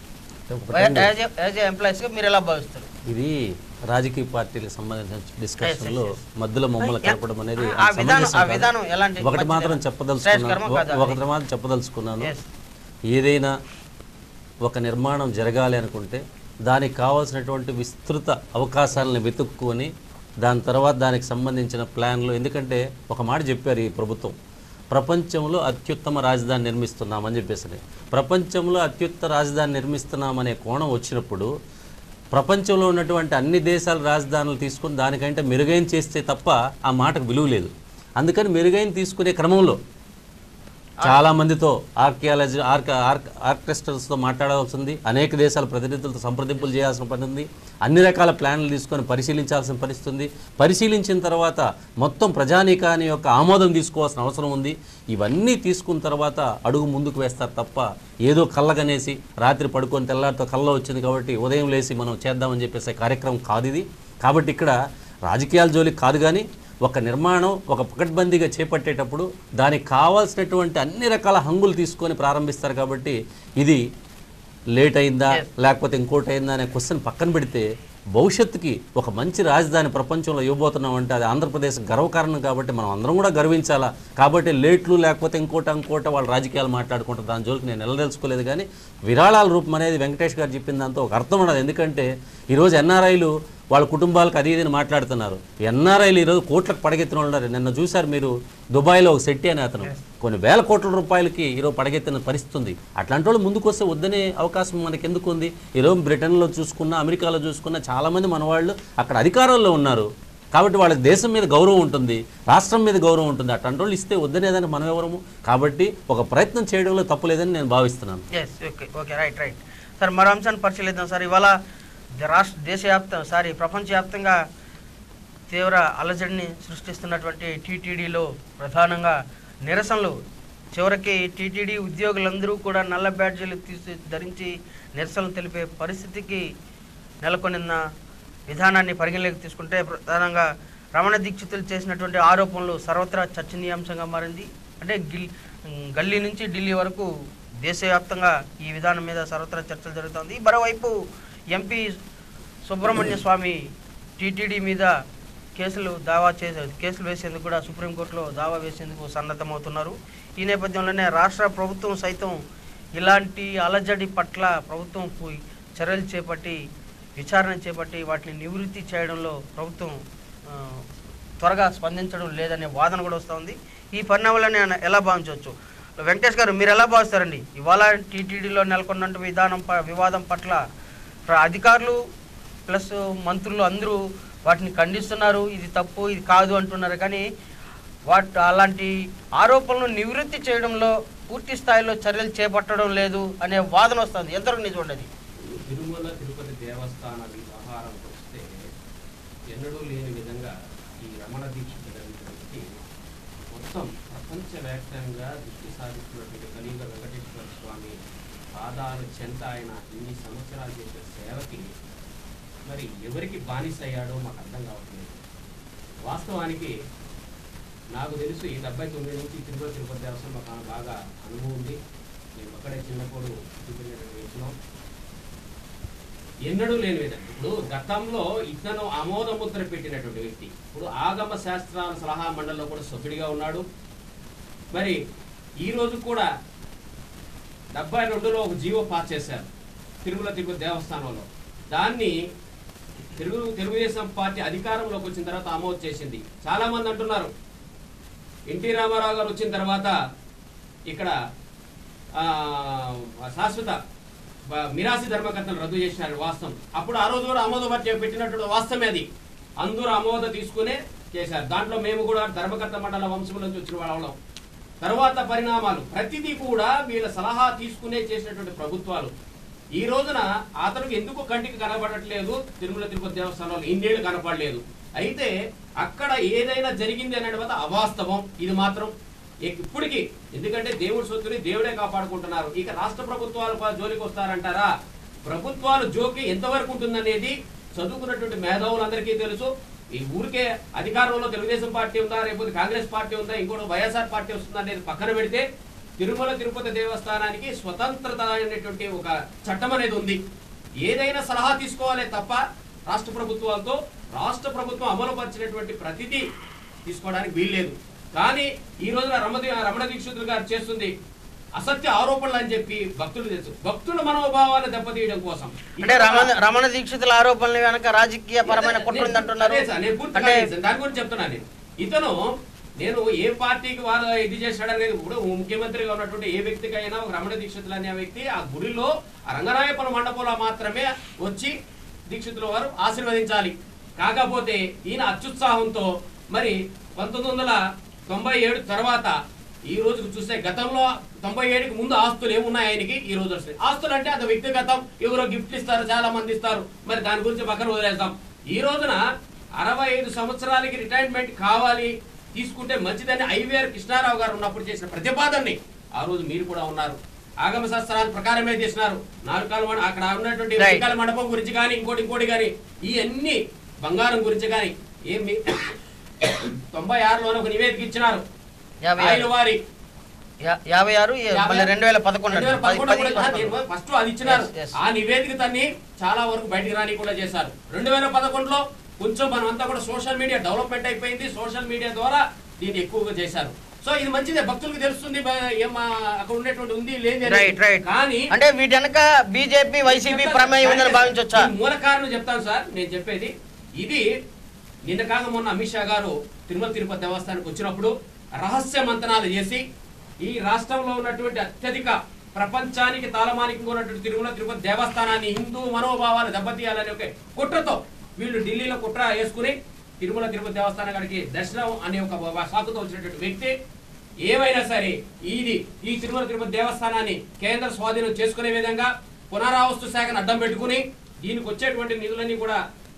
ఒకటండి, యాజ్ ఏ ఎంప్లాయీస్గా మీరు ఎలా భావిస్తారు ఇది రాజకీయ పార్టీలకు సంబంధించిన డిస్కషన్ లో Yes, yes, మధ్యలో మమ్మల్ని Yeah. కలపడం అనేది ఆ అంత విధానం- సమంజసం ఆ కాదు. విధానం ఎలాంటి ఒకటి మంచిదేనా? మాత్రం చెప్పదలుచుకున్నాను శ్రేయస్కరమా కాదా? ఒక- ఒకటి మాత్రం చెప్పదలుచుకున్నాను Yes. ఏదైనా ఒక నిర్మాణం జరగాలి అనుకుంటే దానికి కావాల్సినటువంటి విస్తృత అవకాశాలను వెతుక్కొని దాని తర్వాత దానికి సంబంధించిన ప్లాన్లు ఎందుకంటే ఒక మాట చెప్పారు ఈ ప్రభుత్వం ప్రపంచంలో అత్యుత్తమ రాజధాని నిర్మిస్తున్నామని చెప్పేసి ప్రపంచంలో అత్యుత్తమ రాజధాని నిర్మిస్తున్నామనే కోణం వచ్చినప్పుడు ప్రపంచంలో ఉన్నటువంటి అన్ని దేశాల రాజధానులు తీసుకుని దానికంటే మెరుగైన చేస్తే తప్ప ఆ మాటకు విలువ లేదు అందుకని మెరుగైన తీసుకునే క్రమంలో చాలా మందితో ఆర్కియాలజీ ఆర్క ఆర్క్ ఆర్కెస్ట్రల్స్తో మాట్లాడాల్సి ఉంది అనేక దేశాల ప్రతినిధులతో సంప్రదింపులు చేయాల్సిన పని ఉంది అన్ని రకాల ప్లాన్లు తీసుకొని పరిశీలించాల్సిన పరిస్థితి ఉంది పరిశీలించిన తర్వాత మొత్తం ప్రజానీకాని యొక్క ఆమోదం తీసుకోవాల్సిన అవసరం ఉంది ఇవన్నీ తీసుకున్న తర్వాత అడుగు ముందుకు వేస్తారు తప్ప ఏదో కళ్ళగనేసి రాత్రి పడుకొని తెల్లారితో కళ్ళ వచ్చింది కాబట్టి ఉదయం లేసి మనం చేద్దామని చెప్పేసే కార్యక్రమం కాదు ఇది కాబట్టి ఇక్కడ రాజకీయాల జోలికి కాదు కానీ ఒక నిర్మాణం ఒక పకడ్బందీగా చేపట్టేటప్పుడు దానికి కావాల్సినటువంటి అన్ని రకాల హంగులు తీసుకొని ప్రారంభిస్తారు కాబట్టి ఇది లేట్ అయిందా లేకపోతే ఇంకోటి అయిందా అనే క్వశ్చన్ పక్కన పెడితే భవిష్యత్తుకి ఒక మంచి రాజధాని ప్రపంచంలో ఇవ్వబోతున్నాం అంటే అది ఆంధ్రప్రదేశ్ గర్వకారణం కాబట్టి మనం అందరం కూడా గర్వించాలా కాబట్టి లేట్లు లేకపోతే ఇంకోట ఇంకోట వాళ్ళ రాజకీయాలు మాట్లాడుకుంటారు దాని జోలికి నేను నిలదలుచుకోలేదు కానీ విరాళాల రూపం అనేది వెంకటేష్ గారు చెప్పిన దాంతో ఒక అర్థం ఉండదు ఎందుకంటే ఈరోజు ఎన్ఆర్ఐలు వాళ్ళ కుటుంబాలకు అది ఇది అని మాట్లాడుతున్నారు ఎన్ఆర్ఐలు ఈరోజు కోట్లకు పడగెత్తిన వాళ్ళు ఉన్నారు నిన్న చూశారు మీరు దుబాయ్లో ఒక శెట్టి అనే అతను కొన్ని వేల కోట్ల రూపాయలకి ఈరోజు పడగెత్తిన పరిస్థితి ఉంది అట్లాంటి వాళ్ళు ముందుకు వస్తే వద్దనే అవకాశం మనకి ఎందుకు ఉంది ఈరోజు బ్రిటన్లో చూసుకున్నా అమెరికాలో చూసుకున్నా చాలామంది మన వాళ్ళు అక్కడ అధికారంలో ఉన్నారు కాబట్టి వాళ్ళకి దేశం మీద గౌరవం ఉంటుంది రాష్ట్రం మీద గౌరవం ఉంటుంది అట్లాంటి వాళ్ళు ఇస్తే వద్దనేదని మనం ఎవరము కాబట్టి ఒక ప్రయత్నం చేయడంలో తప్పు లేదని నేను భావిస్తున్నాను yes okay okay right right sir మరో అంశాన్ని పరిశీలిద్దాం సార్ ఇవాళ ద- రాష్ట్ర దేశవ్యాప్త సారీ ప్రపంచవ్యాప్తంగా తీవ్ర అలజడిని సృష్టిస్తున్నటువంటి టీటీడీలో ప్రధానంగా నిరసనలు చివరికి టీటీడీ ఉద్యోగులందరూ కూడా నల్ల బ్యాడ్జీలు తీసి ధరించి నిరసనలు తెలిపే పరిస్థితికి నెలకొనిన విధానాన్ని పరిగణలోకి తీసుకుంటే ప్రధానంగా రమణ దీక్షితులు చేసినటువంటి ఆరోపణలు సర్వత్రా చర్చనీయాంశంగా మారింది అంటే గిల్ గల్లీ నుంచి ఢిల్లీ వరకు దేశవ్యాప్తంగా ఈ విధానం మీద సర్వత్రా చర్చలు జరుగుతుంది మరోవైపు ఎంపీ సుబ్రహ్మణ్య స్వామి టీటీడీ మీద కేసులు దావా చేసే కేసులు వేసేందుకు కూడా సుప్రీంకోర్టులో దావా వేసేందుకు సన్నద్ధమవుతున్నారు ఈ నేపథ్యంలోనే రాష్ట్ర ప్రభుత్వం సైతం ఇలాంటి అలజడి పట్ల ప్రభుత్వం పు- చర్యలు చేపట్టి విచారణ చేపట్టి వాటిని నివృత్తి చేయడంలో ప్రభుత్వం ఆ, త్వరగా స్పందించడం లేదనే వాదన కూడా వస్తుంది ఈ పరిణామాలను ఆయన ఎలా భావించవచ్చు వెంకటేష్ గారు మీరు ఎలా భావిస్తారండి ఇవాళ టీటీడీలో నెలకొన్న విధానం ప- వివాదం పట్ల ప్ర- అధికారులు ప్లస్ మంత్రులు అందరూ వాటిని ఖండిస్తున్నారు ఇది తప్పు ఇది కాదు అంటున్నారు కానీ వాట్ అలాంటి ఆరోపణలను నివృత్తి చేయడంలో పూర్తి స్థాయిలో చర్యలు చేపట్టడం లేదు అనే వాదన వస్తుంది ఎంతవరకు నిజం ఉండదు తిరుమల తిరుపతి దేవస్థాన వ్యవహారంకి వస్తే ఎన్నడూ లేని విధంగా ఈ రమణ దీక్షిత వ్యక్తి మొత్తం ప్రపంచవ్యాప్తంగా దృష్టి సాధిస్తున్నటువంటి కలియుగ వెంకటేశ్వర స్వామి పాదాలు చెంత ఆయన ఇన్ని సంవత్సరాలు చేసిన సేవకి మరి ఎవరికి బానిస అయ్యాడో మాకు అర్థం కావట్లేదు వాస్తవానికి నాకు తెలుసు ఈ డెబ్బై తొమ్మిది నుంచి తిరుపతి తిరుపతి దేవస్థానం మాకు ఆమె బాగా అనుభవం ఉంది మేము అక్కడే చిన్నప్పుడు చూపించినటువంటి వచ్చినాం ఎన్నడూ లేని విధంగా ఇప్పుడు గతంలో ఇతను ఆమోద ముద్ర పెట్టినటువంటి వ్యక్తి ఇప్పుడు ఆగమ శాస్త్రాల సలహా మండలిలో కూడా సభ్యుడిగా ఉన్నాడు మరి ఈ రోజు కూడా డెబ్బై రెండులో ఒక జీవో పాస్ చేశారు తిరుమల తిరుపతి దేవస్థానంలో దాన్ని తెలుగు తెలుగుదేశం పార్టీ అధికారంలోకి వచ్చిన తర్వాత ఆమోదం చేసింది చాలా మంది అంటున్నారు ఎన్టీ రామారావు గారు వచ్చిన తర్వాత ఇక్కడ ఆ, శాశ్వత బ- మిరాసి ధర్మకర్తలు రద్దు చేసినారు వాస్తవం అప్పుడు ఆ రోజు కూడా ఆమోద పట్ల పెట్టినటువంటి వాస్తవమే అది అందరూ ఆమోద తీసుకునే చేశారు దాంట్లో మేము కూడా ధర్మకర్త మండల వంశం నుంచి వచ్చిన వాళ్ళం తర్వాత పరిణామాలు ప్రతిదీ కూడా వీళ్ళ సలహా తీసుకునే చేసినటువంటి ప్రభుత్వాలు ఈ రోజున అతనికి ఎందుకు కంటికి కనబడట్లేదు తిరుమల తిరుపతి దేవస్థానంలో ఇన్నేళ్ళు కనపడలేదు అయితే అక్కడ ఏదైనా జరిగింది అనే వల్ల అవాస్తవం ఇది మాత్రం ఇక ఇప్పటికి ఎందుకంటే దేవుడి సొత్తుని దేవుడే కాపాడుకుంటున్నారు ఇక రాష్ట్ర ప్రభుత్వాలు పా- జోలికి వస్తారంటారా ప్రభుత్వాలు జోకి ఎంతవరకు ఉంటుందనేది చదువుకున్నటువంటి మేధావులందరికీ తెలుసు ఈ ఊరికే అధికారంలో తెలుగుదేశం పార్టీ ఉందా లేకపోతే కాంగ్రెస్ పార్టీ ఉందా ఇంకోటి వైఎస్ఆర్ పార్టీ వస్తుందా అనేది పక్కన పెడితే తిరుమల తిరుపతి దేవస్థానానికి స్వతంత్రత అనేటువంటి ఒక చట్టం అనేది ఉంది ఏదైనా సలహా తీసుకోవాలే తప్ప రాష్ట్ర ప్రభుత్వాలతో రాష్ట్ర ప్రభుత్వం అమలుపరిచినటువంటి ప్రతిదీ తీసుకోవడానికి వీల్లేదు కానీ ఈ రోజున రమణ రమణ దీక్షితులు గారు చేస్తుంది అసత్య ఆరోపణలు అని చెప్పి భక్తులు తెలుసు భక్తుల మనోభావాలు దెబ్బతీయడం కోసం అంటే రమణ రమణ దీక్షితుల ఆరోపణల వెనక రాజకీయ పరమైన కుట్ర ఉందంటున్నారు అదే సార్, నేను పూర్తిగా అంటే చేశాను. దాని గురించి చెప్తున్నాను నేను ఇతను నేను ఏ పార్టీకి వాళ్ళు ఇది చేశాడనేది ఇప్పుడు ముఖ్యమంత్రిగా ఉన్నటువంటి ఏ వ్యక్తికైనా ఒక రమణ దీక్షితులు అనే వ్యక్తి ఆ గుడిలో ఆ రంగనాయపల మండపంలో మాత్రమే వచ్చి దీక్షితుల వారు ఆశీర్వదించాలి కాకపోతే ఈయన అత్యుత్సాహంతో మరి పంతొమ్మిది వందల తొంభై ఏడు తర్వాత ఈ రోజుకు చూస్తే గతంలో తొంభై ఏడుకి ముందు ఆస్తులు ఏమున్నాయి ఆయనకి ఈ రోజు వస్తాయి ఆస్తులు అంటే అది వ్యక్తిగతం ఎవరో గిఫ్ట్ ఇస్తారు చాలా మంది ఇస్తారు మరి దాని గురించి పక్కన వదిలేస్తాం ఈ రోజున అరవై ఐదు సంవత్సరాలకి రిటైర్మెంట్ కావాలి తీసుకుంటే మంచిదని ఐవీఆర్ కృష్ణారావు గారు ఉన్నప్పుడు చేసిన ప్రతిపాదనని ఆ రోజు మీరు కూడా ఉన్నారు ఆగమ శాస్త్రాల ప్రకారమే చేసినారు నాలుగు కాల మండ- అక్కడ ఉన్నటువంటి Right. వెంకాల మండపం గురించి కానీ ఇంకోటి ఇంకోటి కానీ ఈ అన్ని బంగారం గురించి కానీ ఏమి తొంభై ఆరులోనే ఒక నివేదిక ఇచ్చినారు యాభై ఆయన ఆరు. వారి యా- యాభై ఆరు ఏ- మళ్ళీ రెండు వేల పదకొండు రెండు వేల అండి. పది- పదకొండు పది- కూడా పదకొండు. నేను ఫస్ట్ అది ఇచ్చినారు Yes, yes. ఆ నివేదిక తన్ని చాలా వరకు బయటికి రాని కూడా చేశారు రెండు వేల పదకొండులో కొంచెం మనం అంతా కూడా సోషల్ మీడియా డెవలప్మెంట్ అయిపోయింది సోషల్ మీడియా ద్వారా దీన్ని ఎక్కువగా చేశారు సో ఇది మంచిదే భక్తులకు తెలుస్తుంది బ- ఏం ఆ, అక్కడ ఉండేటువంటి ఉంది లేదు అనేది. రైట్ రైట్ కానీ అంటే వీటి వెనక బీజేపీ వైసీపీ ప్రమేయం ఉందని భావించవచ్చా ఈ మూల కారణం చెప్తాను సార్ నేను చెప్పేది ఇది నిన్న కాక మొన్న అమిత్ షా గారు తిరుమల తిరుపతి దేవస్థానానికి వచ్చినప్పుడు రహస్య మంతనాలు చేసి ఈ రాష్ట్రంలో ఉన్నటువంటి అత్యధిక ప్రపంచానికి తాళమానికంగా ఉన్నటువంటి తిరుమల తిరుపతి దేవస్థానాన్ని హిందూ మనోభావాలు దెబ్బతీయాలనే ఒక కుట్రతో వీళ్ళు ఢిల్లీలో కుట్ర వేసుకుని తిరుమల తిరుపతి దేవస్థానం గారికి దర్శనం అనే ఒక సాకుతో వచ్చినటువంటి వ్యక్తి ఏమైనా సరే ఇది ఈ తిరుమల తిరుపతి దేవస్థానాన్ని కేంద్ర స్వాధీనం చేసుకునే విధంగా పునరావస్తు శాఖను అడ్డం పెట్టుకుని దీనికి వచ్చేటువంటి నిధులన్నీ కూడా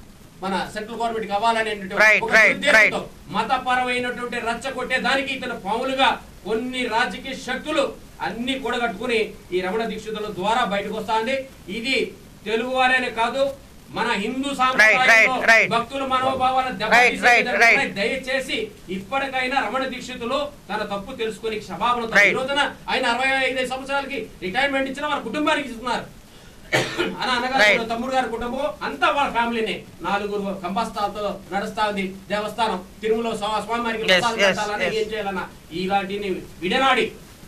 మన సెంట్రల్ గవర్నమెంట్ కావాలనే Right, right, right. మతపరమైనటువంటి రచ్చ కొట్టే దానికి ఇతను పాములుగా కొన్ని రాజకీయ శక్తులు అన్ని కూడగట్టుకుని ఈ రమణ దీక్షితుల ద్వారా బయటకు వస్తాంది ఇది తెలుగు వారేనే కాదు మన హిందూ సాంప్రదాయంలో right, right. భక్తుల మనోభావాలను Right, దెబ్బతీసే right, విధంగా right. ఉన్నాయి. దయచేసి ఇప్పటికైనా రమణ దీక్షితులు తన తప్పు తెలుసుకుని క్షమాపణ Right. ఈ రోజున ఆయన అరవై ఐదు సంవత్సరాలకి రిటైర్మెంట్ ఇచ్చిన వాళ్ళ కుటుంబానికి ఇస్తున్నారు అని అనగా Right. వాళ్ళ తమ్ముడు గారి కుటుంబం అంతా వాళ్ళ ఫ్యామిలీనే నాలుగురు కంబస్తాలతో నడుస్తా ఉంది దేవస్థానం తిరుమల స్వా- స్వామివారికి Yes, ప్రసాదం yes, పెట్టాలన్నా yes. ఏం చేయాలన్నా ఇలాంటిని విడనాడి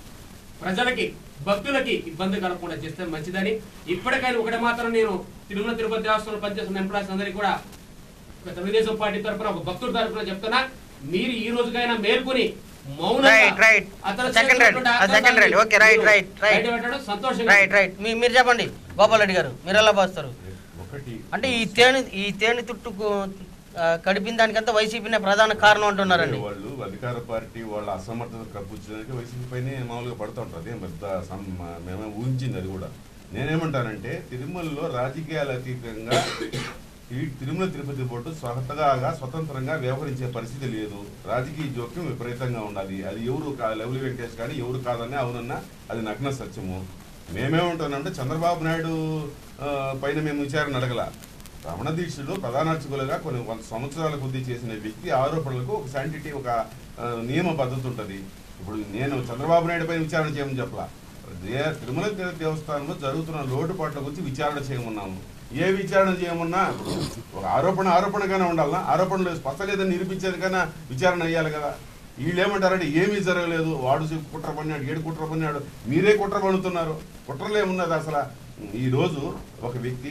ప్రజలకి భక్తులకి ఇబ్బంది కలగకుండా చేస్తే మంచిదని ఇప్పటికైనా ఒకటి మాత్రం నేను తిరుమల తిరుపతి దేవస్థానంలో పనిచేస్తున్న ఎంప్లాయీస్ అందరికీ కూడా ఒక తెలుగుదేశం పార్టీ తరఫున ఒక భక్తుడి తరఫున చెప్తున్నా మీరు ఈ రోజుకైనా మేల్కొని మౌనంగా రైట్, రైట్. అతను సెకండ్ రైట్. చేస్తున్నటువంటి ఆ సెకండ్ రైట్. ఓకే, రైట్, మీరు రైట్, రైట్. బయట పెట్టడం సంతోషంగా రైట్ రైట్ మీ మీరు చెప్పండి గోపాల్ రెడ్డి గారు మీరు ఎలా భావిస్తారు ఒకటి అంటే ఈ తేనె ఈ తేనె తుట్టుకు ఆ, కడిపిన దానికంతా వైసీపీనే ప్రధాన కారణం అంటున్నారండి వాళ్ళు అధికార పార్టీ వాళ్ళ అసమర్థత కప్పించడానికి వైసీపీ పైనే మామూలుగా పడుతూ ఉంటారు అదేం పెద్ద సం- మేమే ఊహించింది అది కూడా నేనేమంటానంటే తిరుమలలో రాజకీయాలు అతీతంగా ఈ తిరుమల తిరుపతి బోర్డు స్వతగా స్వతంత్రంగా వ్యవహరించే పరిస్థితి లేదు రాజకీయ జోక్యం విపరీతంగా ఉండాలి అది ఎవరు కా- లవ్లీ వెంకటేష్ కానీ ఎవరు కాదని అవునన్నా అది నగ్న సత్యము మేమేమంటున్నామంటే చంద్రబాబు నాయుడు ఆ, పైన మేము విచారణ అడగల రమణ దీక్షలు ప్రధాన అర్చకులుగా కొన్ని వంద సంవత్సరాల కొద్దీ చేసిన వ్యక్తి ఆరోపణలకు ఒక శాంటిటీ ఒక ఆ, నియమ పద్ధతి ఉంటుంది ఇప్పుడు నేను చంద్రబాబు నాయుడు పైన విచారణ చేయమని చెప్పలా దే- తిరుమల తిరుపతి దేవస్థానంలో జరుగుతున్న లోటుపాట్ల గురించి విచారణ చేయమన్నాము ఏ విచారణ చేయమన్నా ఇప్పుడు ఒక ఆరోపణ ఆరోపణగానే ఉండాలా ఆరోపణలు స్పష్టలేదని నిరూపించేదికైనా విచారణ అయ్యాలి కదా వీళ్ళు ఏమంటారంటే ఏమీ జరగలేదు వాడు చెప్పు కుట్ర పన్నాడు ఏడు కుట్ర పన్నాడు మీరే కుట్ర పన్నుతున్నారు కుట్రలో ఏమున్నది అసలు ఈ రోజు ఒక వ్యక్తి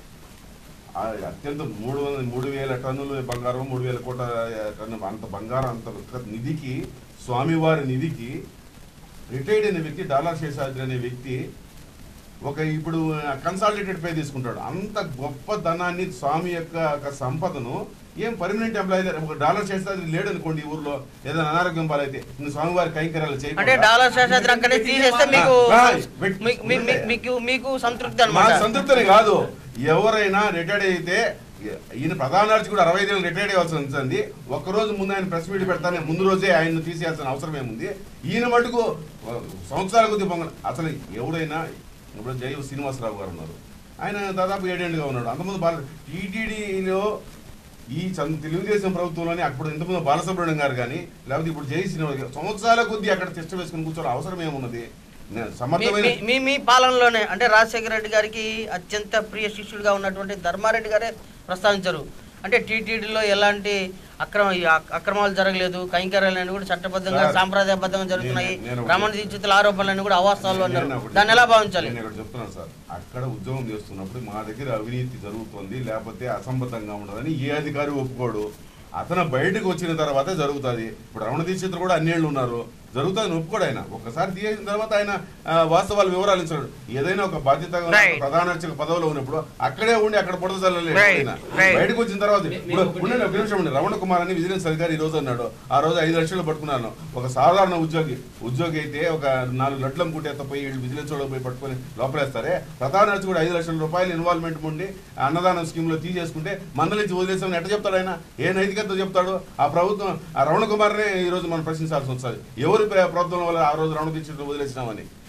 ఆ అత్యంత మూడు వందల మూడు వేల టన్నుల బంగారం మూడు వేల కోట్ల టన్ను అంత బంగారం అంత పెద్ద నిధికి స్వామివారి నిధికి రిటైర్డ్ అయిన వ్యక్తి డాలర్ శేషాద్రి అనే వ్యక్తి ఒక ఇప్పుడు కన్సాలిడేటెడ్ పే తీసుకుంటాడు అంత గొప్ప ధనాన్ని స్వామి యొక్క ఒక సంపదను ఏం పర్మనెంట్ ఎంప్లాయీ ఒక డాలర్ శేషాద్రి లేడు అనుకోండి ఈ ఊర్లో ఏదైనా అనారోగ్యం పాలైతే నువ్వు స్వామివారి కైంకర్యాలు అంటే చేయకుండా డాలర్ శేషాద్రి అక్కడే తీసేస్తే మీకు ఆ, పెట్- మీ- మీ- మీ- మీకు మీకు సంతృప్తి మా అనమాట సంతృప్తిని కాదు ఎవరైనా రిటైర్డ్ అయితే ఈయన ప్రధాన అర్చకుడు అరవై ఐదు రిటైర్డ్ అవ్వాల్సి ఉంటుంది ఒక్కరోజు ముందు ఆయన ప్రెస్ మీట్ పెడతానే ముందు రోజే ఆయన్ని తీసేయాల్సిన అవసరం ఏముంది ఈయన మటుకు సంవత్సరాల కొద్ది పొంగ అసలు ఎవడైనా ఇప్పుడు జై శ్రీనివాసరావు గారు ఉన్నారు ఆయన దాదాపు ఏడేళ్ళుగా ఉన్నాడు అంతకుముందు బాల టీటీడీలో ఈ చంద్ర తెలుగుదేశం ప్రభుత్వంలోనే అప్పుడు ఇంతకుముందు బాలసుబ్రహ్మణ్యం గారు కానీ లేకపోతే ఇప్పుడు జై శ్రీనివాస్ గారు సంవత్సరాల కొద్దీ అక్కడ తిష్ట వేసుకుని కూర్చోవడం అవసరం ఏమున్నది నేను మీ- సమర్థమైన మీ- మీ మీ పాలనలోనే అంటే రాజశేఖర రెడ్డి గారికి అత్యంత ప్రియ శిష్యుడిగా ఉన్నటువంటి ధర్మారెడ్డి గారే ప్రస్తావించారు అంటే టీటీడీలో ఎలాంటి అక్రమ ఈ అక్- అక్రమాలు జరగలేదు కైంకర్యాలన్నీ కూడా చట్టబద్ధంగా సార్, సాంప్రదాయబద్ధంగా జరుగుతున్నాయి నేను- నేను ఒకటి- రమణ దీక్షితుల ఆరోపణలన్నీ కూడా అవాస్తవాలు అన్నారు నేను ఒకటి దాన్ని ఎలా భావించాలి నేను ఇక్కడ చెప్తున్నాను సార్ అక్కడ ఉద్యోగం చేస్తున్నప్పుడు మా దగ్గర అవినీతి జరుగుతుంది లేకపోతే అసంబద్ధంగా ఉండదని ఏ అధికారి ఒప్పుకోడు అతను బయటకు వచ్చిన తర్వాతే జరుగుతుంది ఇప్పుడు రమణ దీక్షితులు కూడా అన్నేళ్ళు ఉన్నారు జరుగుతుంది ఒప్పుకోడు ఆయన ఒక్కసారి తీసిన తర్వాత ఆయన ఆ, వాస్తవాలు వివరాలు ఇచ్చాడు ఏదైనా ఒక బాధ్యతగా ఉన్న Right. ప్రధాన అర్చక పదవిలో ఉన్నప్పుడు అక్కడే ఉండి అక్కడ పొడత చల్లలేదు Right, ఆయన. right. బయటకు వచ్చిన తర్వాత మీ- ఇప్పుడు మీరు ఒకటి- ఉండండి, ఒక నిమిషం ఉండండి. రమణ కుమార్ అని విజిలెన్స్ అధికారి ఈ రోజు అన్నాడు ఆ రోజు ఐదు లక్షలు పట్టుకున్నాను ఒక సాధారణ ఉద్యోగి ఉద్యోగి అయితే ఒక నాలుగు లడ్లు అమ్ముకుంటే పోయి వీళ్ళు విజిలెన్స్ వాళ్ళకి పోయి పట్టుకొని లోపలేస్తారే ప్రధాన అర్చకుడు ఐదు లక్షల రూపాయలు ఇన్వాల్వ్మెంట్ ఉండి అన్నదానం స్కీమ్ లో తీసేసుకుంటే మందలించి వదిలేసామని ఎట్ట చెప్తాడు ఆయన ఏ నైతికత చెప్తాడు ఆ ప్రభుత్వం ఆ రమణ కుమార్నే ఈ రోజు మనం ప్రశ్నించాల్సి వస్తుంది ఎవరి ప్ర- ప్రభుత్వం వల్ల ఆ రోజు రమణ దీక్షితులు వదిలేసినామని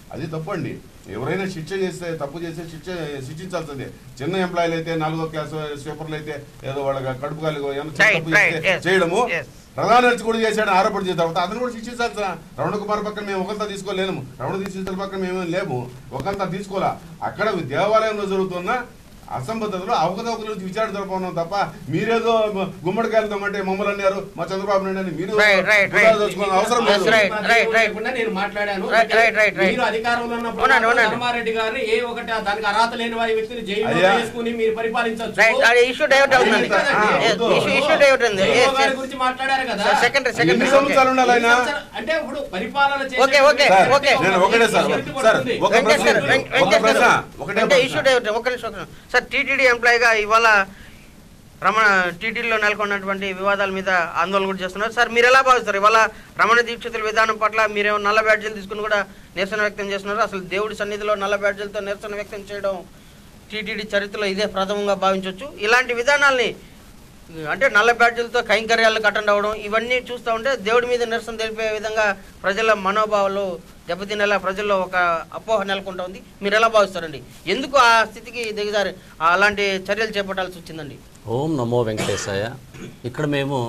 అది తప్పండి ఎవరైనా శిక్ష చేస్తే తప్పు చేస్తే శిక్ష శిక్షించాల్సిందే చిన్న ఎంప్లాయీలు అయితే నాలుగో క్లాస్ స్వీపర్లు అయితే ఏదో వాళ్ళ కడుపు కాలు ఏమైనా చిన్న Right, తప్పు right, చేస్తే yes, చేయడము yes. ప్రధాన నర్సి కూడా చేశాడు ఆరోపణ చేసిన తర్వాత అతను కూడా శిక్షించాల్సిన రమణ కుమార్ పక్కన మేము ఒకంతా తీసుకోలేము రమణ తీసుకున్న పక్కన మేము లేము ఒకంతా తీసుకోవాలా అక్కడ దేవాలయంలో జరుగుతున్న అసంబద్ధతలో అవకతవకల నుంచి విచారణ జరపడం తప్ప మీరేదో గుమ్మడికాయలతో అంటే మమ్మల్ని అన్నారు మా చంద్రబాబు నాయుడు అని మీరు Right, right, right. గుడాలు తెచ్చుకోవాల్సిన అవసరం లేదు That's right. Right, right. లేకుండా నేను మాట్లాడాను రైట్, రైట్, రైట్, రైట్. మీరు అధికారంలో ఉన్నప్పుడు అవునండి, అవునండి. ధర్మారెడ్డి గారిని ఏ ఒకటి దానికి అర్హత లేని వారి వ్యక్తిని జైల్లో అయ్యా. వేసుకుని మీరు పరిపాలించవచ్చు రైట్ అది ఇష్యూ డైవర్ట్ అవుతుంది ఆ, వద్దు. ఇష్యూ ఇష్యూ డైవర్ట్ ఉంది జైల్లో గారి గురించి మాట్లాడారు కదా సెకండ్ ఎన్ని సెకండ్ సంవత్సరాలు ఉండాలి ఆయన అంటే ఇప్పుడు పరిపాలన ఓకే, ఓకే, సార్, ఓకే. నేను ఒకటే సార్ సార్ ఒక వెంకటేష్ ప్రశ్న గారు వెంక- ఒక వెంకటేష్ ప్రశ్న గారు ఒకటే అంటే ఇష్యూ ప్రశ్న డైవర్ట్ ఒక నిమిషం ఒక నిమిషం. సార్ టీటీడీ ఎంప్లాయీగా ఇవాళ రమణ టీటీడీలో నెలకొన్నటువంటి వివాదాల మీద ఆందోళన కూడా చేస్తున్నారు సార్ మీరు ఎలా భావిస్తారు ఇవాళ రమణ దీక్షితుల విధానం పట్ల మీరేమో నల్ల బ్యాడ్జీలు తీసుకుని కూడా నిరసన వ్యక్తం చేస్తున్నారు అసలు దేవుడి సన్నిధిలో నల్ల బ్యాడ్జీలతో నిరసన వ్యక్తం చేయడం టీటీడీ చరిత్రలో ఇదే ప్రథమంగా భావించవచ్చు ఇలాంటి విధానాల్ని అంటే నల్ల బ్యాడ్జీలతో కైంకర్యాలకు అటెండ్ అవ్వడం ఇవన్నీ చూస్తూ ఉంటే దేవుడి మీద నిరసన తెలిపే విధంగా ప్రజల మనోభావాలు దెబ్బతినేలా ప్రజల్లో ఒక అపోహ నెలకొంటుంది మీరు ఎలా భావిస్తారండి ఎందుకు ఆ స్థితికి దిగజారి అలాంటి చర్యలు చేపట్టాల్సి వచ్చిందండి ఓం నమో వెంకటేశాయ ఇక్కడ మేము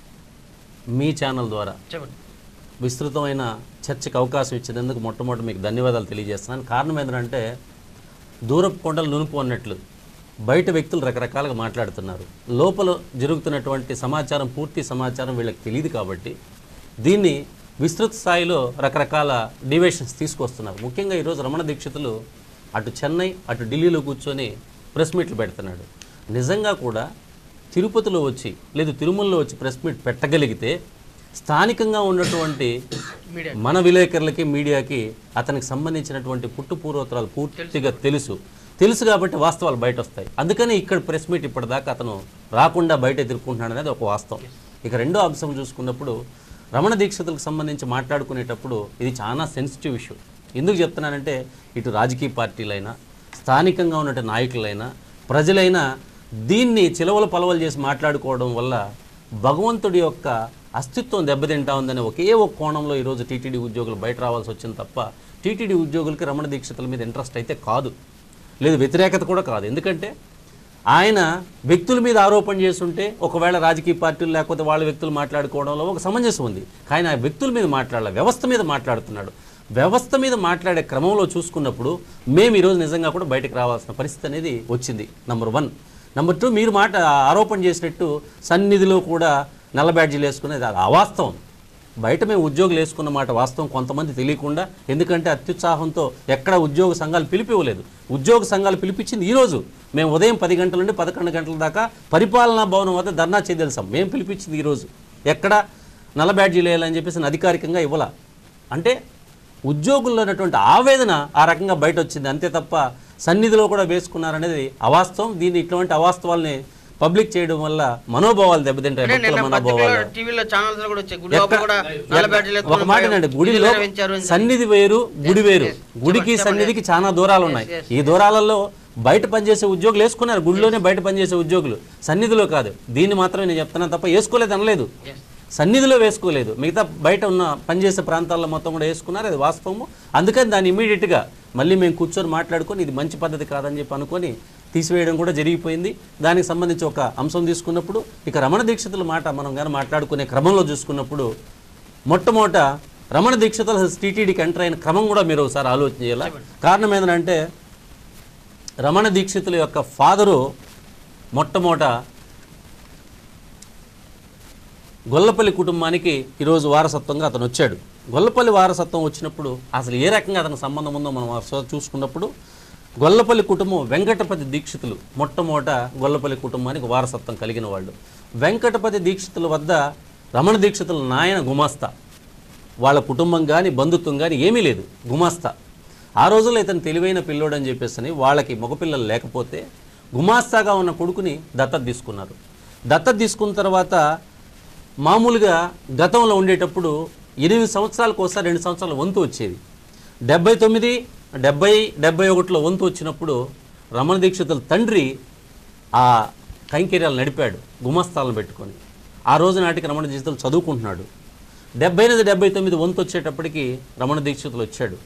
మీ ఛానల్ ద్వారా చెప్పండి విస్తృతమైన చర్చకు అవకాశం ఇచ్చినందుకు మొట్టమొదటి మీకు ధన్యవాదాలు తెలియజేస్తున్నాను కారణం ఏంటంటే దూరపు కొండలు నునుపు అన్నట్లు బయట వ్యక్తులు రకరకాలుగా మాట్లాడుతున్నారు లోపల జరుగుతున్నటువంటి సమాచారం పూర్తి సమాచారం వీళ్ళకి తెలియదు కాబట్టి దీన్ని విస్తృత స్థాయిలో రకరకాల డివేషన్స్ తీసుకొస్తున్నారు ముఖ్యంగా ఈరోజు రమణ దీక్షితులు అటు చెన్నై అటు ఢిల్లీలో కూర్చొని ప్రెస్ మీట్లు పెడుతున్నాడు నిజంగా కూడా తిరుపతిలో వచ్చి లేదు తిరుమలలో వచ్చి ప్రెస్ మీట్ పెట్టగలిగితే స్థానికంగా ఉన్నటువంటి మీడియా మన విలేకరులకి మీడియాకి అతనికి సంబంధించినటువంటి పుట్టు పూర్వోత్తరాలు పూర్తిగా తెలుసు తెలుసు కాబట్టి వాస్తవాలు బయట వస్తాయి అందుకని ఇక్కడ ప్రెస్ మీట్ ఇప్పటిదాకా అతను రాకుండా బయట ఎదుర్కొంటున్నాడు అనేది ఒక వాస్తవం ఇక రెండో అంశం చూసుకున్నప్పుడు రమణ దీక్షితులకు సంబంధించి మాట్లాడుకునేటప్పుడు ఇది చాలా సెన్సిటివ్ ఇష్యూ ఎందుకు చెప్తున్నానంటే ఇటు రాజకీయ పార్టీలైనా స్థానికంగా ఉన్నటువంటి నాయకులైనా ప్రజలైనా దీన్ని చిలవలు పలవలు చేసి మాట్లాడుకోవడం వల్ల భగవంతుడి యొక్క అస్తిత్వం దెబ్బతింటా ఉందనే ఒకే ఒక కోణంలో ఈరోజు టీటీడీ ఉద్యోగులు బయట రావాల్సి వచ్చింది తప్ప టీటీడీ ఉద్యోగులకి రమణ దీక్షితుల మీద ఇంట్రెస్ట్ అయితే కాదు లేదు వ్యతిరేకత కూడా కాదు ఎందుకంటే ఆయన వ్యక్తుల మీద ఆరోపణ చేస్తుంటే ఒకవేళ రాజకీయ పార్టీలు లేకపోతే వాళ్ళ వ్యక్తులు మాట్లాడుకోవడంలో ఒక సమంజసం ఉంది కానీ ఆ వ్యక్తుల మీద మాట్లాడాల వ్యవస్థ మీద మాట్లాడుతున్నాడు వ్యవస్థ మీద మాట్లాడే క్రమంలో చూసుకున్నప్పుడు మేము ఈరోజు నిజంగా కూడా బయటకు రావాల్సిన పరిస్థితి అనేది వచ్చింది నంబర్ వన్ నెంబర్ టూ మీరు మాట ఆరోపణ చేసినట్టు సన్నిధిలో కూడా నల్ల బ్యాడ్జీలు వేసుకునేది అది అవాస్తవం బయట మేము ఉద్యోగులు వేసుకున్న మాట వాస్తవం కొంతమంది తెలియకుండా ఎందుకంటే అత్యుత్సాహంతో ఎక్కడ ఉద్యోగ సంఘాలు పిలిపివ్వలేదు ఉద్యోగ సంఘాలు పిలిపించింది ఈరోజు మేము ఉదయం పది గంటల నుండి పదకొండు గంటల దాకా పరిపాలనా భవనం వద్ద ధర్నా చేయదలిసాం మేము పిలిపించింది ఈరోజు ఎక్కడ నల్ల బ్యాడ్జీలు వేయాలని చెప్పేసి అధికారికంగా ఇవ్వాల అంటే ఉద్యోగుల్లో ఉన్నటువంటి ఆవేదన ఆ రకంగా బయట వచ్చింది అంతే తప్ప సన్నిధిలో కూడా వేసుకున్నారనేది అవాస్తవం దీన్ని ఇటువంటి అవాస్తవాల్ని పబ్లిక్ చేయడం వల్ల మనోభావాలు దెబ్బతింటాయి అంటే భక్తుల నిన్న మనోభావాలు పత్రికలో టీవీలో ఛానల్స్ లో కూడా వచ్చాయి గుడి లోపల ఎక్కడ- కూడా నల్ల బ్యాడ్జీలు ఒక ఎత్తుకొని మాట అండి గుడిలో విధులు నిర్వహించారు అని సన్నిధి వేరు గుడి వేరు yes. గుడికి చెప్పండి, సన్నిధికి చాలా దూరాలు ఉన్నాయి yes, ఈ దూరాలలో బయట పనిచేసే ఉద్యోగులు వేసుకున్నారు గుడిలోనే బయట పనిచేసే ఉద్యోగులు సన్నిధిలో కాదు దీన్ని మాత్రమే నేను చెప్తున్నాను తప్ప వేసుకోలేదు అనలేదు Yes. సన్నిధిలో వేసుకోలేదు మిగతా బయట ఉన్న పనిచేసే ప్రాంతాల్లో మొత్తం కూడా వేసుకున్నారు అది వాస్తవము అందుకని దాన్ని ఇమీడియట్గా మళ్ళీ మేము కూర్చొని మాట్లాడుకొని ఇది మంచి పద్ధతి కాదని చెప్పి అనుకొని తీసివేయడం కూడా జరిగిపోయింది దానికి సంబంధించి ఒక అంశం తీసుకున్నప్పుడు ఇక రమణ దీక్షితుల మాట మనం కానీ మాట్లాడుకునే క్రమంలో చూసుకున్నప్పుడు మొట్టమొదట రమణ దీక్షితులు అసలు టీటీడీకి ఎంటర్ అయిన క్రమం కూడా మీరు ఒకసారి ఆలోచన చేయాలి కారణం ఏంటంటే రమణ దీక్షితుల యొక్క ఫాదరు మొట్టమొదట గొల్లపల్లి కుటుంబానికి ఈరోజు వారసత్వంగా అతను వచ్చాడు గొల్లపల్లి వారసత్వం వచ్చినప్పుడు అసలు ఏ రకంగా అతని సంబంధం ఉందో మనం ఒకసారి చూసుకున్నప్పుడు గొల్లపల్లి కుటుంబం వెంకటపతి దీక్షితులు మొట్టమొదట గొల్లపల్లి కుటుంబానికి వారసత్వం కలిగిన వాళ్ళు వెంకటపతి దీక్షితుల వద్ద రమణ దీక్షితుల నాయన గుమాస్తా వాళ్ళ కుటుంబం కానీ బంధుత్వం కానీ ఏమీ లేదు గుమాస్తా ఆ రోజుల్లో ఇతను తెలివైన పిల్లోడు అని చెప్పేసి వాళ్ళకి మగపిల్లలు లేకపోతే గుమాస్తాగా ఉన్న కొడుకుని దత్తత తీసుకున్నారు దత్తత తీసుకున్న తర్వాత మామూలుగా గతంలో ఉండేటప్పుడు ఎనిమిది సంవత్సరాలకు ఒకసారి రెండు సంవత్సరాల వంతు వచ్చేది డెబ్బై తొమ్మిది డెబ్బై డెబ్బై ఒకటిలో వంతు వచ్చినప్పుడు రమణ దీక్షితుల తండ్రి ఆ కైంకర్యాలు నడిపాడు గుమస్తాలను పెట్టుకొని ఆ రోజు నాటికి రమణ దీక్షితులు చదువుకుంటున్నాడు డెబ్బై ఎనిమిది డెబ్బై తొమ్మిది వంతు వచ్చేటప్పటికి రమణ దీక్షితులు వచ్చాడు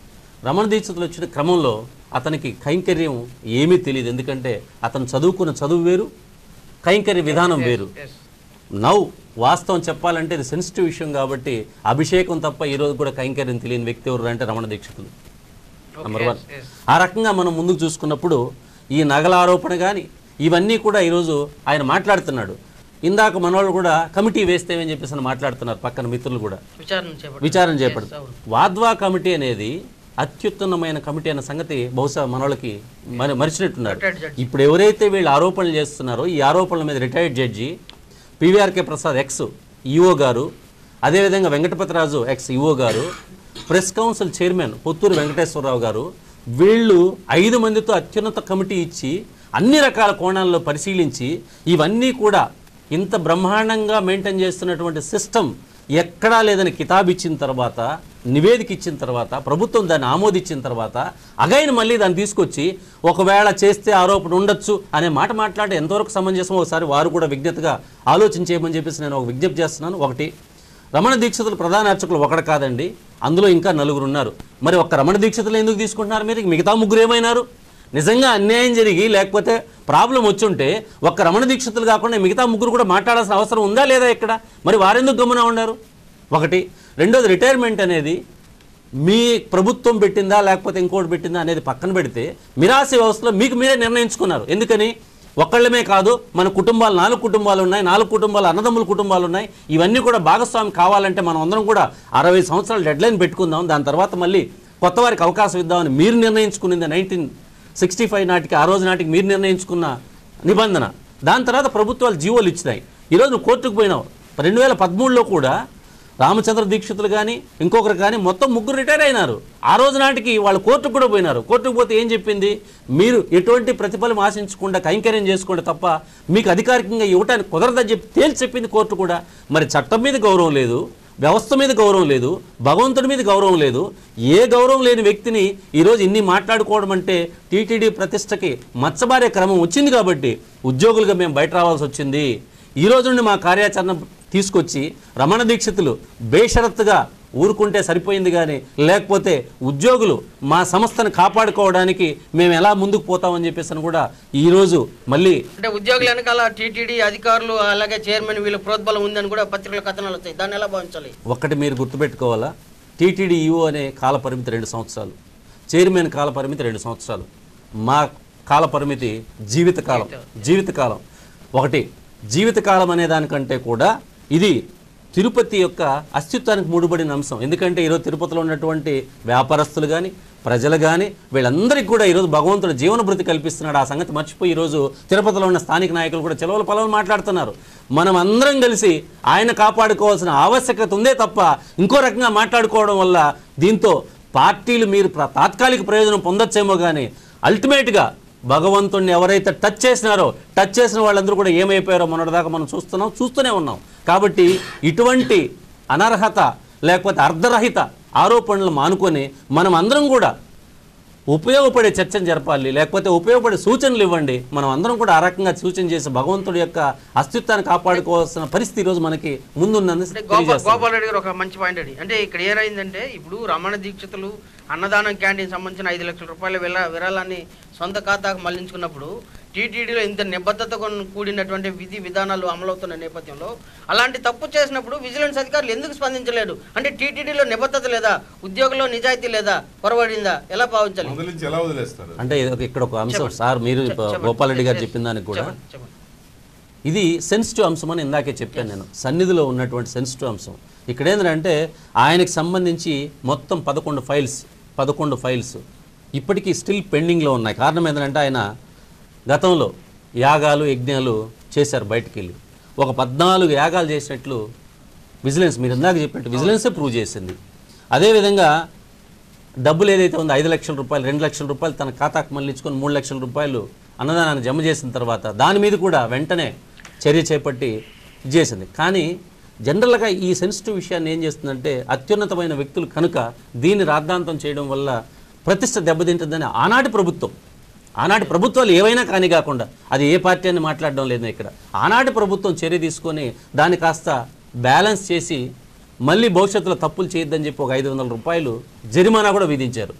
రమణ దీక్షితులు వచ్చిన క్రమంలో అతనికి కైంకర్యం ఏమీ తెలియదు ఎందుకంటే అతను చదువుకున్న చదువు వేరు కైంకర్య విధానం వేరు ఎస్ నౌ వాస్తవం చెప్పాలంటే ఇది సెన్సిటివ్ విషయం కాబట్టి అభిషేకం తప్ప ఈ రోజు కూడా కైంకర్యం తెలియని వ్యక్తి ఎవరు అంటే Ramana Dikshitulu number one yes ఆ రకంగా మనం ముందుకు చూసుకున్నప్పుడు ఈ నగల ఆరోపణ కానీ ఇవన్నీ కూడా ఈరోజు ఆయన మాట్లాడుతున్నాడు ఇందాక మనోళ్ళు కూడా కమిటీ వేస్తేమని చెప్పేసి అని మాట్లాడుతున్నారు పక్కన మిత్రులు కూడా విచారణ చేపట్టారు విచారణ చేపడు Yes, అవును. వాద్వా కమిటీ అనేది అత్యుత్తమమైన కమిటీ అన్న సంగతి బహుశా మనోళ్ళకి మరి మరిచినట్టున్నారు Retired judge. ఇప్పుడు ఎవరైతే వీళ్ళు ఆరోపణలు చేస్తున్నారో ఈ ఆరోపణల మీద retired judge PVRK Prasad ex EO గారు అదేవిధంగా వెంకటపతిరాజు ఎక్స్ ఈఓ గారు press council chairman Puttur Venkateswara Rao గారు వీళ్ళు ఐదు మందితో అత్యున్నత కమిటీ ఇచ్చి అన్ని రకాల కోణాల్లో పరిశీలించి ఇవన్నీ కూడా ఇంత బ్రహ్మాండంగా మెయింటైన్ చేస్తున్నటువంటి సిస్టమ్ ఎక్కడా లేదని కితాబ్ ఇచ్చిన తర్వాత నివేదిక ఇచ్చిన తర్వాత ప్రభుత్వం దాన్ని ఆమోదించిన తర్వాత అగైన్ మళ్ళీ దాన్ని తీసుకొచ్చి ఒకవేళ చేస్తే ఆరోపణ ఉండొచ్చు అనే మాట మాట్లాడి ఎంతవరకు సమంజసం ఒకసారి వారు కూడా విజ్ఞతగా ఆలోచించేయమని చెప్పేసి నేను ఒక విజ్ఞప్తి చేస్తున్నాను ఒకటి రమణ దీక్షితులు ప్రధాన అర్చకులు ఒకడు కాదండి అందులో ఇంకా నలుగురు ఉన్నారు మరి ఒక్క రమణ దీక్షితులు ఎందుకు తీసుకుంటున్నారు మీరు మిగతా ముగ్గురు ఏమైనారు నిజంగా అన్యాయం జరిగి లేకపోతే ప్రాబ్లం వచ్చుంటే ఒక్క రమణ దీక్షితులు కాకుండా మిగతా ముగ్గురు కూడా మాట్లాడాల్సిన అవసరం ఉందా లేదా ఇక్కడ మరి వారెందుకు గమనం ఉన్నారు ఒకటి రెండోది రిటైర్మెంట్ అనేది మీ ప్రభుత్వం పెట్టిందా లేకపోతే ఇంకోటి పెట్టిందా అనేది పక్కన పెడితే మిరాసి వ్యవస్థలో మీకు మీరే నిర్ణయించుకున్నారు ఎందుకని ఒక్కళ్ళమే కాదు మన కుటుంబాలు నాలుగు కుటుంబాలు ఉన్నాయి నాలుగు కుటుంబాలు అన్నదమ్ముల కుటుంబాలు ఉన్నాయి ఇవన్నీ కూడా భాగస్వామి కావాలంటే మనం అందరం కూడా అరవై సంవత్సరాల డెడ్ లైన్ పెట్టుకుందాం దాని తర్వాత మళ్ళీ కొత్త వారికి అవకాశం ఇద్దామని మీరు నిర్ణయించుకునింది నైన్టీన్ సిక్స్టీ ఫైవ్ నాటికి ఆ రోజు నాటికి మీరు నిర్ణయించుకున్న నిబంధన దాని తర్వాత ప్రభుత్వాలు జీవోలు ఇచ్చినాయి ఈరోజు నువ్వు కోర్టుకు పోయినావు రెండు వేల పదమూడులో కూడా రామచంద్ర దీక్షితులు కానీ ఇంకొకరు కానీ మొత్తం ముగ్గురు రిటైర్ అయినారు ఆ రోజు నాటికి వాళ్ళు కోర్టుకు కూడా పోయినారు కోర్టుకు పోతే ఏం చెప్పింది మీరు ఎటువంటి ప్రతిఫలం ఆశించకుండా కైంకర్యం చేసుకోండి తప్ప మీకు అధికారికంగా ఇవ్వటానికి కుదరదని చెప్పి తేల్చి చెప్పింది కోర్టు కూడా మరి చట్టం మీద గౌరవం లేదు వ్యవస్థ మీద గౌరవం లేదు భగవంతుడి మీద గౌరవం లేదు ఏ గౌరవం లేని వ్యక్తిని ఈరోజు ఇన్ని మాట్లాడుకోవడం అంటే టీటీడీ ప్రతిష్టకి మచ్చబారే క్రమం వచ్చింది కాబట్టి ఉద్యోగులుగా మేము బయట రావాల్సి వచ్చింది ఈ రోజు నుండి మా కార్యాచరణ తీసుకొచ్చి రమణ దీక్షితులు బేషరత్తుగా ఊరుకుంటే సరిపోయింది కానీ లేకపోతే ఉద్యోగులు మా సంస్థను కాపాడుకోవడానికి మేము ఎలా ముందుకు పోతామని చెప్పేసి అని కూడా ఈరోజు మళ్ళీ అంటే ఉద్యోగుల వెనకాల టీటీడీ అధికారులు అలాగే చైర్మన్ వీళ్ళ ప్రోద్బలం ఉందని కూడా పత్రికల కథనాలు వస్తాయి దాన్ని ఎలా భావించాలి ఒక్కటి మీరు గుర్తుపెట్టుకోవాలా టీటీడీ ఈఓ అనే కాల పరిమితి రెండు సంవత్సరాలు చైర్మన్ కాల పరిమితి రెండు సంవత్సరాలు మా కాల పరిమితి జీవితకాలం జీవితకాలం ఒకటి జీవితకాలం అనే దానికంటే కూడా ఇది తిరుపతి యొక్క అస్తిత్వానికి ముడిపడిన అంశం ఎందుకంటే ఈరోజు తిరుపతిలో ఉన్నటువంటి వ్యాపారస్తులు కానీ ప్రజలు కానీ వీళ్ళందరికీ కూడా ఈరోజు భగవంతుడు జీవన భృతి కల్పిస్తున్నాడు ఆ సంగతి మర్చిపోయి ఈరోజు తిరుపతిలో ఉన్న స్థానిక నాయకులు కూడా చెలవలు పొలవలు మాట్లాడుతున్నారు మనం అందరం కలిసి ఆయన కాపాడుకోవాల్సిన ఆవశ్యకత ఉందే తప్ప ఇంకో రకంగా మాట్లాడుకోవడం వల్ల దీంతో పార్టీలు మీరు ప్ర- తాత్కాలిక ప్రయోజనం పొందొచ్చేమో కానీ అల్టిమేట్గా భగవంతుణ్ణి ఎవరైతే టచ్ చేసినారో టచ్ చేసిన వాళ్ళందరూ కూడా ఏమైపోయారో మొన్నటిదాకా మనం చూస్తున్నాం చూస్తూనే ఉన్నాం కాబట్టి ఇటువంటి అనర్హత లేకపోతే అర్ధరహిత ఆరోపణలు మానుకొని మనం అందరం కూడా ఉపయోగపడే చర్చను జరపాలి లేకపోతే ఉపయోగపడే సూచనలు ఇవ్వండి మనం అందరం కూడా ఆ రకంగా సూచన చేసి భగవంతుడి యొక్క అస్తిత్వాన్ని కాపాడుకోవాల్సిన పరిస్థితి ఈరోజు మనకి ముందుందని అంటే గోపాల్ తెలియజేస్తాను గోపాల్ రెడ్డి గారు ఒక మంచి పాయింట్ అండి అంటే ఇక్కడ ఏమైందంటే ఇప్పుడు రమణ దీక్షితులు అన్నదానం క్యాంటీన్ సంబంధించిన ఐదు లక్షల రూపాయల విరా విరాళాన్ని సొంత ఖాతాకు మళ్లించుకున్నప్పుడు టీటీడీలో ఇంత నిబద్ధతతో కూడినటువంటి విధి విధానాలు అమలవుతున్న నేపథ్యంలో అలాంటి తప్పు చేసినప్పుడు విజిలెన్స్ అధికారులు ఎందుకు స్పందించలేదు అంటే టీటీడీలో నిబద్ధత లేదా ఉద్యోగంలో నిజాయితీ లేదా పొరబడిందా ఎలా భావించాలి వదిలించి ఎలా వదిలేస్తారు అంటే ఇది ఒక- ఇక్కడ ఒక అంశం చెప్పండి. సార్ మీరు చెప్పండి. గోపాల్ రెడ్డి గారు చెప్పండి. చెప్పిన దానికి కూడా చెప్పండి, చెప్పండి. ఇది సెన్సిటివ్ అంశం అని ఇందాకే చెప్పాను నేను సన్నిధిలో ఉన్నటువంటి సెన్సిటివ్ అంశం ఇక్కడ ఏంటంటే ఆయనకి సంబంధించి మొత్తం పదకొండు ఫైల్స్ పదకొండు ఫైల్స్ ఇప్పటికీ స్టిల్ పెండింగ్లో ఉన్నాయి కారణం ఏంటంటే ఆయన గతంలో యాగాలు యజ్ఞాలు చేశారు బయటికి వెళ్ళి ఒక పద్నాలుగు యాగాలు చేసినట్లు విజిలెన్స్ మీరు ఇందాక చెప్పినట్టు విజిలెన్సే ప్రూవ్ చేసింది అదేవిధంగా డబ్బులు ఏదైతే ఉందో ఐదు లక్షల రూపాయలు రెండు లక్షల రూపాయలు తన ఖాతాకు మళ్ళించుకొని మూడు లక్షల రూపాయలు అన్నదానాన్ని జమ చేసిన తర్వాత దాని మీద కూడా వెంటనే చర్య చేపట్టి ఇది చేసింది కానీ జనరల్గా ఈ సెన్సిటివ్ విషయాన్ని ఏం చేస్తుందంటే అత్యున్నతమైన వ్యక్తులు కనుక దీన్ని రాద్ధాంతం చేయడం వల్ల ప్రతిష్ట దెబ్బతింటుందని ఆనాటి ప్రభుత్వం ఆనాటి ప్రభుత్వాలు ఏవైనా కానీ కాకుండా అది ఏ పార్టీ అని మాట్లాడడం లేదు ఇక్కడ ఆనాటి ప్రభుత్వం చర్య తీసుకొని దాన్ని కాస్త బ్యాలెన్స్ చేసి మళ్ళీ భవిష్యత్తులో తప్పులు చేయొద్దని చెప్పి ఒక ఐదు వందల రూపాయలు జరిమానా కూడా విధించారు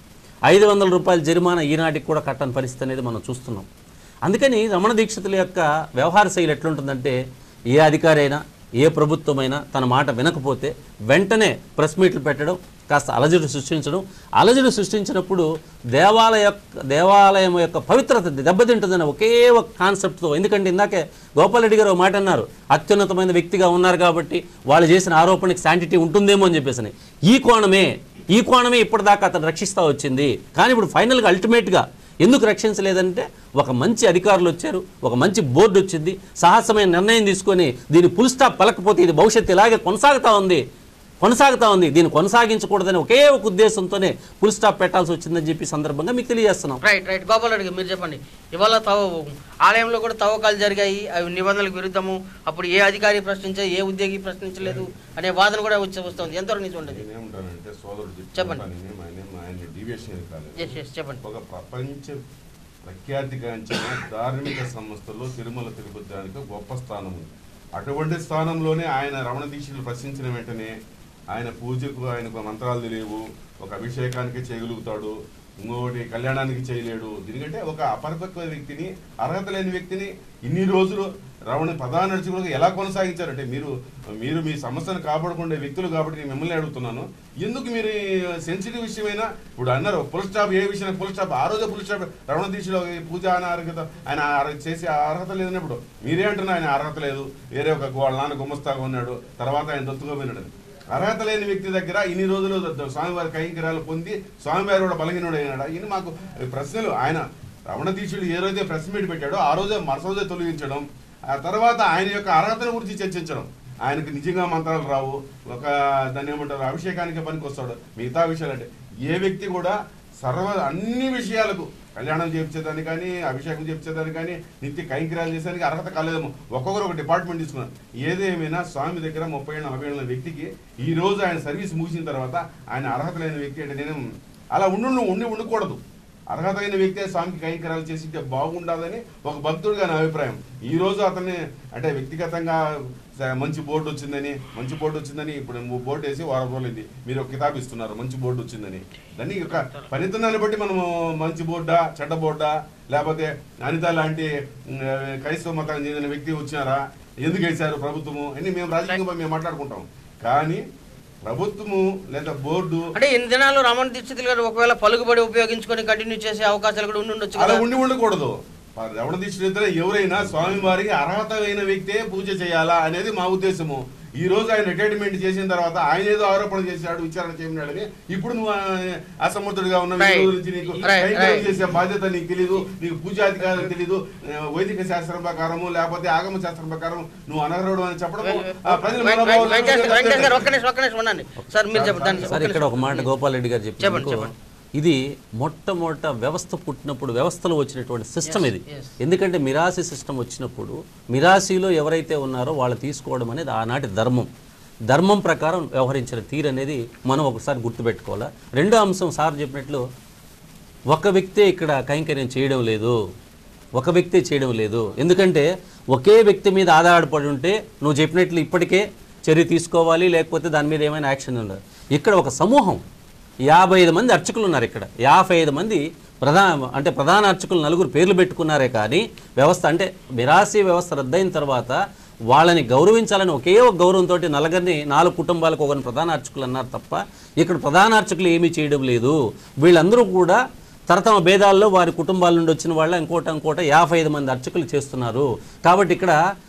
ఐదు వందల రూపాయల జరిమానా ఈనాటికి కూడా కట్టని పరిస్థితి అనేది మనం చూస్తున్నాం అందుకని రమణ దీక్షితుల యొక్క వ్యవహార శైలి ఎట్లుంటుందంటే ఏ అధికారి అయినా ఏ ప్రభుత్వమైనా తన మాట వినకపోతే వెంటనే ప్రెస్ మీట్లు పెట్టడం కాస్త అలజడి సృష్టించడం అలజడి సృష్టించినప్పుడు దేవాలయ యొక్క దేవాలయం యొక్క పవిత్రత దెబ్బతింటుందని ఒకే ఒక కాన్సెప్ట్తో ఎందుకంటే ఇందాకే గోపాలరెడ్డి గారు ఒక మాట అన్నారు అత్యున్నతమైన వ్యక్తిగా ఉన్నారు కాబట్టి వాళ్ళు చేసిన ఆరోపణకి శాంటిటీ ఉంటుందేమో అని చెప్పేసి ఈ కోణమే ఈ కోణమే ఇప్పటిదాకా అతను రక్షిస్తూ వచ్చింది కానీ ఇప్పుడు ఫైనల్గా అల్టిమేట్గా ఎందుకు రక్షించలేదంటే ఒక మంచి అధికారులు వచ్చారు ఒక మంచి బోర్డు వచ్చింది సాహసమైన నిర్ణయం తీసుకొని దీని ఫుల్ స్టాప్ పలకపోతే ఇది భవిష్యత్తు ఇలాగే కొనసాగుతూ ఉంది కొనసాగుతూ ఉంది దీన్ని కొనసాగించకూడదని ఒకే ఒక ఉద్దేశంతోనే ఫుల్ స్టాప్ పెట్టాల్సి వచ్చిందని చెప్పి సందర్భంగా మీకు తెలియజేస్తున్నాం రైట్ రైట్ గోపాల్ రెడ్డి గారు మీరు చెప్పండి ఇవాళ తవ ఆలయంలో కూడా తవ్వకాలు జరిగాయి అవి నిబంధనలకు విరుద్ధము అప్పుడు ఏ అధికారి ప్రశ్నించే ఏ ఉద్యోగి ప్రశ్నించలేదు అనే వాదన కూడా వచ్చి వస్తుంది ఎంతవరకు నిజం ఉండదు నేనేమంటానంటే సోదరుడు చెప్పండి. చెప్పండి ఆయన ఆయన డీవియేషన్ కాలేదు ఎస్ ఎస్ చెప్పండి ఒక ప్రపంచ ప్రఖ్యాతిగాంచిన ధార్మిక సంస్థల్లో తిరుమల తిరుపతి దానికి గొప్ప స్థానం ఉంది అటువంటి స్థానంలోనే ఆయన రమణ దీక్షలు ప్రశ్నించిన వెంటనే ఆయన పూజకు ఆయనకు మంత్రాలు తెలియవు ఒక అభిషేకానికి చేయగలుగుతాడు ఇంకొకటి కళ్యాణానికి చేయలేడు దీనికంటే ఒక అపరిపక్వ వ్యక్తిని అర్హత లేని వ్యక్తిని ఇన్ని రోజులు రమణ ప్రధాన అర్చకులకు ఎలా కొనసాగించారంటే మీరు మీరు మీ సమస్యను కాపాడుకునే వ్యక్తులు కాబట్టి నేను మిమ్మల్ని అడుగుతున్నాను ఎందుకు మీరు సెన్సిటివ్ విషయమైనా ఇప్పుడు అన్నారు ఫుల్ స్టాప్ ఏ విషయం ఫుల్ స్టాప్ ఆ రోజే ఫుల్ స్టాప్ రమణ దీక్షలో ఈ పూజ అని అర్హత ఆయన అర్హత చేసే అర్హత లేదన్నప్పుడు మీరే అంటున్నా ఆయన అర్హత లేదు వేరే ఒక వాళ్ళ నాన్న గుమ్మస్తాగా ఉన్నాడు తర్వాత ఆయన దొత్తుగా పోయినాడు అని. అర్హత లేని వ్యక్తి దగ్గర ఇన్ని రోజులు ద- స్వామివారి కైంకర్యాలు పొంది స్వామివారి కూడా బలహీనుడు అయినాడు ఈయన మాకు ప్రశ్నలు ఆయన రమణ దీక్షుడు ఏ రోజే ప్రెస్ మీట్ పెట్టాడో ఆ రోజే మరుస రోజే తొలగించడం ఆ తర్వాత ఆయన యొక్క అర్హతను గురించి చర్చించడం ఆయనకు నిజంగా మంత్రాలు రావు ఒక దాన్ని ఏమంటారు అభిషేకానికి పనికి వస్తాడు మిగతా విషయాలు అంటే ఏ వ్యక్తి కూడా సర్వ అన్ని విషయాలకు కళ్యాణం చేయించేదాన్ని కానీ అభిషేకం చేయించేదాన్ని కానీ నిత్య కైంకర్యాలు చేసేదానికి అర్హత కాలేదేమో ఒక్కొక్కరు ఒక డిపార్ట్మెంట్ తీసుకున్నారు ఏదేమైనా స్వామి దగ్గర ముప్పై ఏళ్ళ నలభై ఏళ్ళ వ్యక్తికి ఈ రోజు ఆయన సర్వీస్ ముగిసిన తర్వాత ఆయన అర్హత లేని వ్యక్తి అంటే నేను అలా ఉండు ఉండి ఉండకూడదు అర్హత అయిన వ్యక్తి స్వామికి కైంకర్యాలు చేసింటే బాగుండదని ఒక భక్తుడిగా నా అభిప్రాయం ఈ రోజు అతన్ని అంటే వ్యక్తిగతంగా స- మంచి బోర్డు వచ్చిందని మంచి బోర్డు వచ్చిందని ఇప్పుడు నువ్వు బోర్డు వేసి వారం రోజులైంది మీరు ఒక కితాబ్ ఇస్తున్నారు మంచి బోర్డు వచ్చిందని దాన్ని ఒక పనితనాన్ని బట్టి మనము మంచి బోర్డా చెడ్డ బోర్డా లేకపోతే అనిత లాంటి ఉమ్, క్రైస్తవ మతానికి చెందిన వ్యక్తి వచ్చినారా ఎందుకు వేశారు ప్రభుత్వము అని మేము రాజకీయంగా మేము మాట్లాడుకుంటాం కానీ ప్రభుత్వము లేదా బోర్డు అంటే ఎన్ని దినాలు రమణ దీక్షితులు గారు ఒకవేళ పలుకుబడి ఉపయోగించుకొని కంటిన్యూ చేసే అవకాశాలు కూడా ఉండి ఉండొచ్చు అలా కదా ఉండి ఉండకూడదు రమణ దీక్షితులు ఎవరైనా స్వామివారికి అర్హత అయిన వ్యక్తే పూజ చేయాలా అనేది మా ఉద్దేశము ఈ రోజు ఆయన రిటైర్మెంట్ చేసిన తర్వాత ఆయన ఏదో ఆరోపణ చేశాడు విచారణ చేయమన్నాడని ఇప్పుడు నువ్వు ఆ, అసమర్థుడిగా ఉన్న Right. వ్యక్తి గురించి నీకు Right, కైంకర్యం right. చేసే బాధ్యత నీకు తెలియదు నీకు పూజాధికారం తెలియదు ఆ, వైదిక శాస్త్రం ప్రకారము లేకపోతే ఆగమ శాస్త్రం ప్రకారం నువ్వు అనర్హుడు అని చెప్పడం ఆ, ప్రజల మనోభావాలను వెంకటేష్ వెంకటేష్ గారు ఒక్క నిమిషం ఒక్క నిమిషం ఉండండి సార్ మీరు చెప్పండి దాన్ని సార్ ఒక్క ఇక్కడ ఒక నిమిషం. మాట గోపాల్ రెడ్డి గారు చెప్పండి, చెప్పారు చెప్పండి. ఇది మొట్టమొదట వ్యవస్థ పుట్టినప్పుడు వ్యవస్థలో వచ్చినటువంటి సిస్టమ్ ఇది yes. ఎందుకంటే మిరాసి సిస్టమ్ వచ్చినప్పుడు మిరాసిలో ఎవరైతే ఉన్నారో వాళ్ళు తీసుకోవడం అనేది ఆనాటి ధర్మం ధర్మం ప్రకారం వ్యవహరించిన తీరు అనేది మనం ఒకసారి గుర్తుపెట్టుకోవాలా రెండో అంశం సార్ చెప్పినట్లు ఒక వ్యక్తే ఇక్కడ కైంకర్యం చేయడం లేదు ఒక వ్యక్తే చేయడం లేదు ఎందుకంటే ఒకే వ్యక్తి మీద ఆధారపడి ఉంటే నువ్వు చెప్పినట్లు ఇప్పటికే చర్య తీసుకోవాలి లేకపోతే దాని మీద ఏమైనా యాక్షన్ ఉండదు ఇక్కడ ఒక సమూహం యాభై ఐదు మంది అర్చకులు ఉన్నారు ఇక్కడ యాభై ఐదు మంది ప్రధాన అంటే ప్రధాన అర్చకులు నలుగురు పేర్లు పెట్టుకున్నారే కానీ వ్యవస్థ అంటే మిరాసి వ్యవస్థ రద్దయిన తర్వాత వాళ్ళని గౌరవించాలని ఒకే ఒక గౌరవంతో నలుగురిని నాలుగు కుటుంబాలకు ఒకరిని ప్రధాన అర్చకులు అన్నారు తప్ప ఇక్కడ ప్రధాన అర్చకులు ఏమీ చేయడం లేదు వీళ్ళందరూ కూడా తరతమ భేదాల్లో వారి కుటుంబాల నుండి వచ్చిన వాళ్ళ ఇంకోట ఇంకోట యాభై ఐదు మంది అర్చకులు చేస్తున్నారు కాబట్టి ఇక్కడ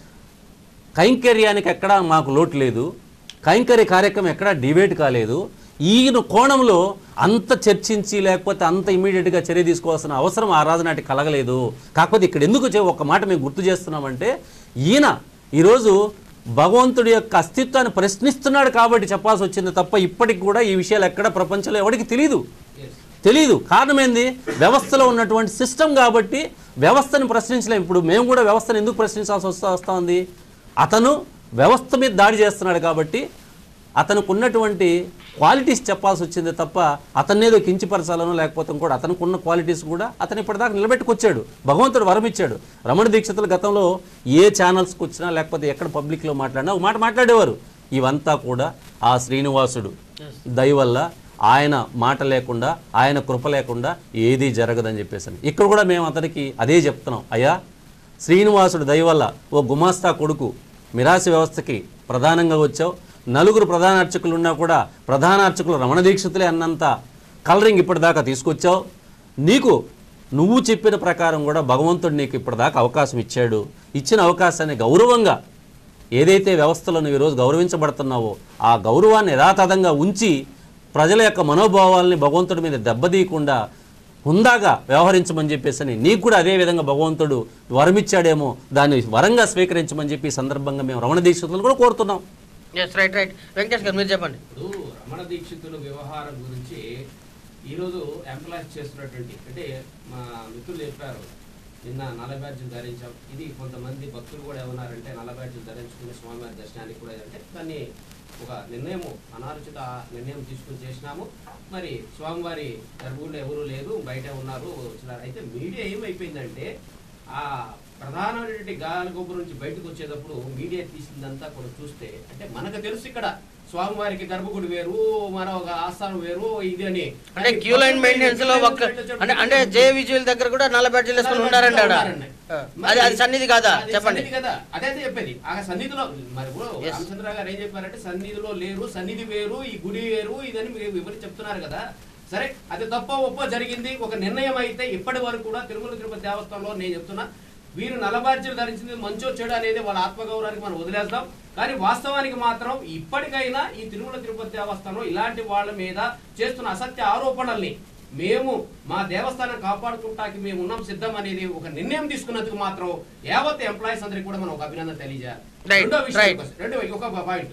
కైంకర్యానికి ఎక్కడా మాకు లోటు లేదు కైంకర్య కార్యక్రమం ఎక్కడా డిబేట్ కాలేదు ఈయన కోణంలో అంత చర్చించి లేకపోతే అంత ఇమీడియట్గా చర్య తీసుకోవాల్సిన అవసరం ఆ రాజు నాటి కలగలేదు కాకపోతే ఇక్కడ ఎందుకు చే- ఒక మాట మేము గుర్తు చేస్తున్నామంటే ఈయన ఈరోజు భగవంతుడి యొక్క అస్తిత్వాన్ని ప్రశ్నిస్తున్నాడు కాబట్టి చెప్పాల్సి వచ్చింది తప్ప ఇప్పటికి కూడా ఈ విషయాలు ఎక్కడ ప్రపంచంలో ఎవరికి తెలియదు తెలియదు కారణం ఏంది వ్యవస్థలో ఉన్నటువంటి సిస్టమ్ కాబట్టి వ్యవస్థను ప్రశ్నించలేం ఇప్పుడు మేము కూడా వ్యవస్థను ఎందుకు ప్రశ్నించాల్సి వస్తా వస్తా ఉంది అతను వ్యవస్థ మీద దాడి చేస్తున్నాడు కాబట్టి అతనికి ఉన్నటువంటి క్వాలిటీస్ చెప్పాల్సి వచ్చింది తప్ప అతన్నేదో కించిపరచాలనో లేకపోతే కూడా అతనికి ఉన్న క్వాలిటీస్ కూడా అతను ఇప్పటిదాకా నిలబెట్టుకొచ్చాడు భగవంతుడు వరం ఇచ్చాడు రమణ దీక్షితులు గతంలో ఏ ఛానల్స్కి వచ్చినా లేకపోతే ఎక్కడ పబ్లిక్లో మాట్లాడినా ఒక మాట మాట్లాడేవారు ఇవంతా కూడా ఆ శ్రీనివాసుడు దయ వల్ల ఆయన మాట లేకుండా ఆయన కృప లేకుండా ఏదీ జరగదని చెప్పేసి అని. ఇక్కడ కూడా మేము అతనికి అదే చెప్తున్నాం అయ్యా శ్రీనివాసుడు దయ వల్ల ఓ గుమాస్తా కొడుకు మిరాసి వ్యవస్థకి ప్రధానంగా వచ్చావు నలుగురు ప్రధాన అర్చకులు ఉన్నా కూడా ప్రధాన అర్చకులు రమణ దీక్షితులే అన్నంత కలరింగ్ ఇప్పటిదాకా తీసుకొచ్చావు నీకు నువ్వు చెప్పిన ప్రకారం కూడా భగవంతుడు నీకు ఇప్పటిదాకా అవకాశం ఇచ్చాడు ఇచ్చిన అవకాశాన్ని గౌరవంగా ఏదైతే వ్యవస్థలో నువ్వు ఈరోజు గౌరవించబడుతున్నావో ఆ గౌరవాన్ని యథాతథంగా ఉంచి ప్రజల యొక్క మనోభావాల్ని భగవంతుడి మీద దెబ్బతీయకుండా హుందాగా వ్యవహరించమని చెప్పేసి అని నీకు కూడా అదే విధంగా భగవంతుడు వరమిచ్చాడేమో దాన్ని వరంగా స్వీకరించమని చెప్పి ఈ సందర్భంగా మేము రమణ దీక్షితులను కూడా కోరుతున్నాం ఎస్ రైట్ రైట్ వెంకటేష్ గారు మీరు చెప్పండి ఇప్పుడు రమణ దీక్షితుల వ్యవహారం గురించి ఈరోజు ఎంప్లాయీస్ చేస్తున్నటువంటి అంటే మా మిత్రులు చెప్పారు నిన్న నల్ల బ్యాడ్జీలు ధరించాం ఇది కొంతమంది భక్తులు కూడా ఏమన్నారంటే నల్ల బ్యాడ్జీలు ధరించుకుని స్వామివారి దర్శనానికి కూడా అంటే దాన్ని ఒక నిర్ణయం అనాలోచిత నిర్ణయం తీసుకుని చేసినాము మరి స్వామివారి గర్భంలో ఎవరు లేదు బయట ఉన్నారు వచ్చినారు అయితే మీడియా ఏమైపోయిందంటే ఆ ప్రధానమైనటువంటి గాలి గోపురం నుంచి బయటకు వచ్చేటప్పుడు మీడియా తీసిందంతా కూడా చూస్తే అంటే మనకు తెలుసు ఇక్కడ స్వామివారికి గర్భగుడి వేరు మన ఒక ఆస్థానం వేరు ఇది అని అంటే క్యూ లైన్ మెయింటెనెన్స్ లో ఒక్క అంటే అంటే జే విజువల్ దగ్గర కూడా నల్ల బ్యాడ్జీలు వేసుకొని ఉన్నారండి ఆడ ఆ, అది అది సన్నిధి కాదా అది చెప్పండి సన్నిధి కదా అదే అదే చెప్పేది ఆ సన్నిధిలో మరి ఇప్పుడు Yes. రామచంద్ర గారు ఏం చెప్పారంటే సన్నిధిలో లేరు సన్నిధి వేరు ఈ గుడి వేరు ఇదని మీరు వివరించి చెప్తున్నారు కదా సరే అది తప్ప ఒప్ప జరిగింది ఒక నిర్ణయం అయితే ఇప్పటి వరకు కూడా తిరుమల తిరుపతి దేవస్థానంలో నేను చెప్తున్నా వీరు నలబాధ్యులు ధరించింది మంచో చెడు అనేది వాళ్ళ ఆత్మగౌరవానికి మనం వదిలేస్తాం కానీ వాస్తవానికి మాత్రం ఇప్పటికైనా ఈ తిరుమల తిరుపతి దేవస్థానం ఇలాంటి వాళ్ళ మీద చేస్తున్న అసత్య ఆరోపణల్ని మేము మా దేవస్థానం కాపాడుకుంటాకి మేము ఉన్నాం సిద్ధం అనేది ఒక నిర్ణయం తీసుకున్నందుకు మాత్రం యావత్ ఎంప్లాయీస్ అందరికి కూడా మనం ఒక అభినందన తెలియజేయాలి Right, రెండో విషయం right. రెండో ఒక పాయింట్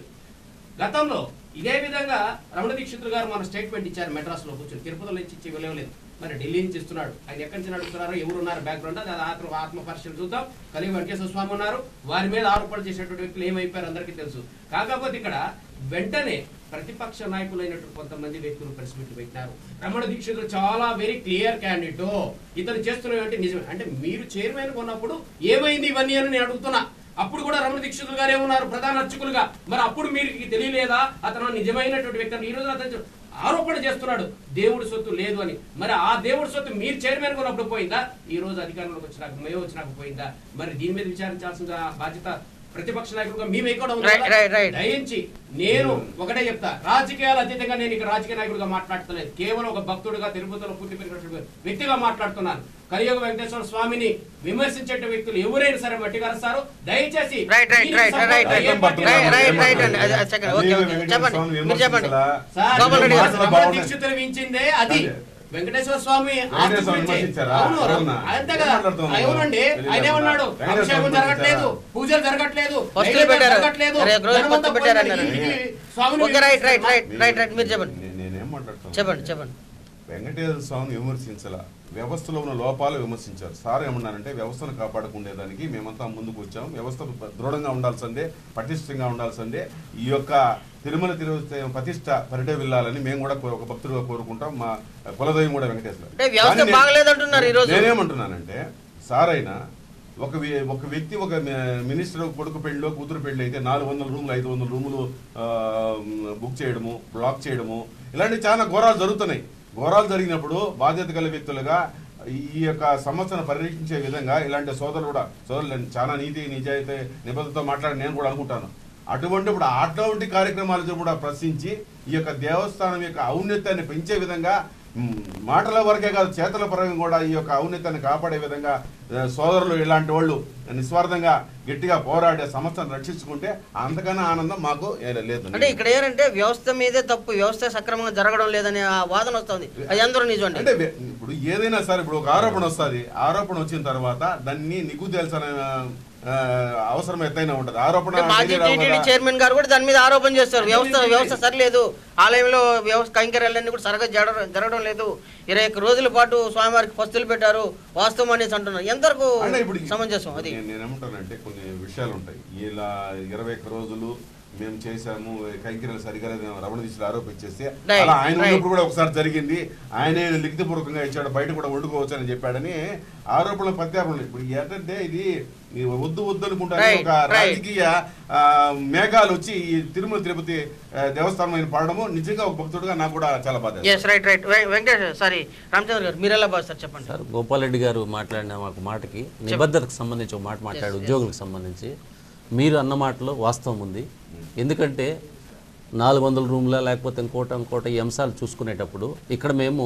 గతంలో ఇదే విధంగా రమణ దీక్షితులు గారు మన స్టేట్మెంట్ ఇచ్చారు మెడ్రాస్ లో కూర్చొని తిరుపతిలో ఇచ్చి ఇచ్చి వెళ్ళలేదు మరి ఢిల్లీ నుంచి ఇస్తున్నాడు ఆయన ఎక్కడి నుంచి నడుపుతున్నారో ఎవరు ఉన్నారు బ్యాక్గ్రౌండ్ అది ఆత్మ ఆత్మ పరిశీలన చూద్దాం కలిగి వెంకటేశ్వర స్వామి ఉన్నారు వారి మీద ఆరోపణలు చేసినటువంటి వ్యక్తులు ఏమైపోయారు అందరికీ తెలుసు కాకపోతే ఇక్కడ వెంటనే ప్రతిపక్ష నాయకులైనటువంటి కొంతమంది వ్యక్తులు ప్రెస్ మీట్ పెట్టినారు రమణ దీక్షితులు చాలా వెరీ క్లియర్ క్యాండిడేట్ ఇతను చేస్తున్నవి అంటే నిజమే అంటే మీరు చైర్మన్ ఉన్నప్పుడు ఏమైంది ఇవన్నీ అని నేను అడుగుతున్నా అప్పుడు కూడా రమణ దీక్షితులు గారు ఏమన్నారు ప్రధాన అర్చకులుగా మరి అప్పుడు మీకు తెలియలేదా అతను నిజమైనటువంటి వ్యక్తి అని ఈ రోజు అతను ఆరోపణ చేస్తున్నాడు దేవుడి సొత్తు లేదు అని మరి ఆ దేవుడి సొత్తు మీరు చైర్మన్ ఉన్నప్పుడు పోయిందా ఈ రోజు అధికారంలోకి వచ్చినాక మేము వచ్చినాక పోయిందా మరి దీని మీద విచారించాల్సిన బాధ్యత ప్రతిపక్ష నాయకులుగా మేము ఎక్కడ ఉంది Right, కదా? right, right. దయించి నేను ఒకటే చెప్తా రాజకీయాలు అతీతంగా నేను ఇక్కడ రాజకీయ నాయకుడిగా మాట్లాడతలేదు కేవలం ఒక భక్తుడిగా తిరుపతిలో పుట్టి పెరిగినటువంటి వ్యక్తిగా మాట్లాడుతున్నాను కలియుగ వెంకటేశ్వర స్వామిని విమర్శించే వ్యక్తులు ఎవరైనా సరే మట్టి కలుస్తారు దయచేసి రైట్ రైట్ దీనికి రైట్ రైట్ support రైట్ గా ఏ రైట్ పార్టీ రైట్ రైట్ అయినా అండి అది అది సెకండ్ ఓకే ఓకే చెప్పండి మీరు చెప్పండి సార్ గోపాల్ రెడ్డి గారు. రమణ బాగున్నాయి. దీక్షితులు వించిందే అది అదే. వెంకటేశ్వర స్వామి వెంకటేశ్వర ఆస్తి గురించి. విమర్శించారా? అవును అవునా? అంతే ఏం కదా మాట్లాడుతున్నావు? అవునండి తెలియదు ఆయన ఏమన్నాడు వెంకటేశ్వర అభిషేకం స్వామి జరగట్లేదు విమర్శించారా? పూజలు జరగట్లేదు వస్తువులు నైవేద్యం పెట్టారు. జరగట్లేదు అరే, రోజు ధనవంతం వస్తువు పెట్టారు పోయింది. అన్నారు. ఇంటికి స్వామిని ఓకే రైట్ రైట్ రైట్ విమర్శిస్తున్నారు. రైట్ రైట్ మీరు చెప్పండి నే- నేనేం మాట్లాడుతాను చెప్పండి చెప్పండి వెంకటేశ్వర స్వామిని విమర్శించాల వ్యవస్థలో ఉన్న లోపాలు విమర్శించారు సార్ ఏమన్నారంటే వ్యవస్థను కాపాడుకునేదానికి మేమంతా ముందుకు వచ్చాం వ్యవస్థ దృఢంగా ఉండాల్సిందే పటిష్టంగా ఉండాల్సిందే ఈ యొక్క తిరుమల తిరుపతి ప్రతిష్ట పరిడే వెళ్ళాలని మేము కూడా కో- ఒక భక్తులుగా కోరుకుంటాం మా కులదైవం కూడా వెంకటేశ్వర అంటే వ్యవస్థ కానీ నేను- బాగలేదంటున్నారు ఈరోజు. నేనేమంటున్నానంటే సార్ అయినా ఒక వ్య- ఒక వ్యక్తి ఒక మి- మినిస్టర్ కొడుకు పెళ్ళిలో కూతురు పెళ్ళి అయితే నాలుగు వందల రూములు ఐదు వందల రూములు ఆ, బుక్ చేయడము బ్లాక్ చేయడము ఇలాంటి చాలా ఘోరాలు జరుగుతున్నాయి ఘోరాలు జరిగినప్పుడు బాధ్యత గల వ్యక్తులుగా ఈ యొక్క సమస్యను పరిరక్షించే విధంగా ఇలాంటి సోదరులు కూడా సోదరులు చాలా నీతి నిజాయితీ నిబద్ధతతో మాట్లాడి నేను కూడా అనుకుంటాను అటువంటి ఇప్పుడు అటువంటి కార్యక్రమాలు కూడా ప్రశ్నించి ఈ యొక్క దేవస్థానం యొక్క ఔన్నత్యాన్ని పెంచే విధంగా మ్, మాటల వరకే కాదు చేతల పరంగా కూడా ఈ యొక్క ఔన్నత్యాన్ని కాపాడే విధంగా ఆ, సోదరులు ఇలాంటి వాళ్ళు నిస్వార్థంగా గట్టిగా పోరాడే సంస్థను రక్షించుకుంటే అంతకన్నా ఆనందం మాకు ఏ- లేదు అంటే ఇక్కడ ఏంటంటే వ్యవస్థ మీదే తప్పు వ్యవస్థ సక్రమంగా జరగడం లేదనే ఆ వాదన వస్తుంది అది అందరూ నిజం అండి అంటే వె- ఇప్పుడు ఏదైనా సరే ఇప్పుడు ఒక ఆరోపణ వస్తుంది ఆరోపణ వచ్చిన తర్వాత దాన్ని నిగ్గు తేల్సిన ఆ, అవసరం ఎత్తైనా ఉంటది ఆరోపణ అంటే మాజీ తెలియరావు టీటీడీ కదా. చైర్మన్ గారు కూడా దాని మీద ఆరోపణ చేస్తారు వ్యవస్థ వ్యవస్థ సరిలేదు ఆలయంలో వ్యవస్థ కైంకర్యాలన్నీ కూడా సరిగ్గా జరగడం జరగడం లేదు ఇరవై ఒక్క రోజుల పాటు స్వామివారికి పస్తులు పెట్టారు వాస్తవం అనేసి అంటున్నారు ఎంతవరకు అంటే ఇప్పుడు సమంజసం అది నేను నేనేమంటానంటే కొన్ని విషయాలు ఉంటాయి ఇలా ఇరవై ఒక్క రోజులు మేము చేశాము కైకిరలు సరిగా లేదు రమణ దిశలు ఆరోపించేస్తే Right, అలా ఆయన right. ఉన్నప్పుడు కూడా ఒకసారి జరిగింది ఆయనే లిఖితపూర్వకంగా ఇచ్చాడు బయట కూడా వండుకోవచ్చు అని చెప్పాడని ఆరోపణలు ప్రత్యాపనలు ఇప్పుడు ఏంటంటే ఇది ఈ వద్దు వద్దు అనుకుంటానే Right, ఒక right. రాజకీయ ఆ, మేఘాలు వచ్చి ఈ తిరుమల తిరుపతి ఆ, దేవస్థానం ఆయన పడడము నిజంగా ఒక భక్తుడుగా నాకు కూడా చాలా బాధ yes right right Venkatesh sorry Ramachandra గారు మీరు ఎలా భావిస్తారు చెప్పండి సార్ గోపాలరెడ్డి గారు మాట్లాడిన ఒక మాటకి నిబద్ధతకు సంబంధించి ఒక మాట మాట్లాడు ఉద్యోగులకు సంబంధించి మీరు అన్న మాటలో వాస్తవం ఉంది ఎందుకంటే నాలుగు వందల రూమ్ల లేకపోతే ఇంకోట ఇంకోట ఈ అంశాలు చూసుకునేటప్పుడు ఇక్కడ మేము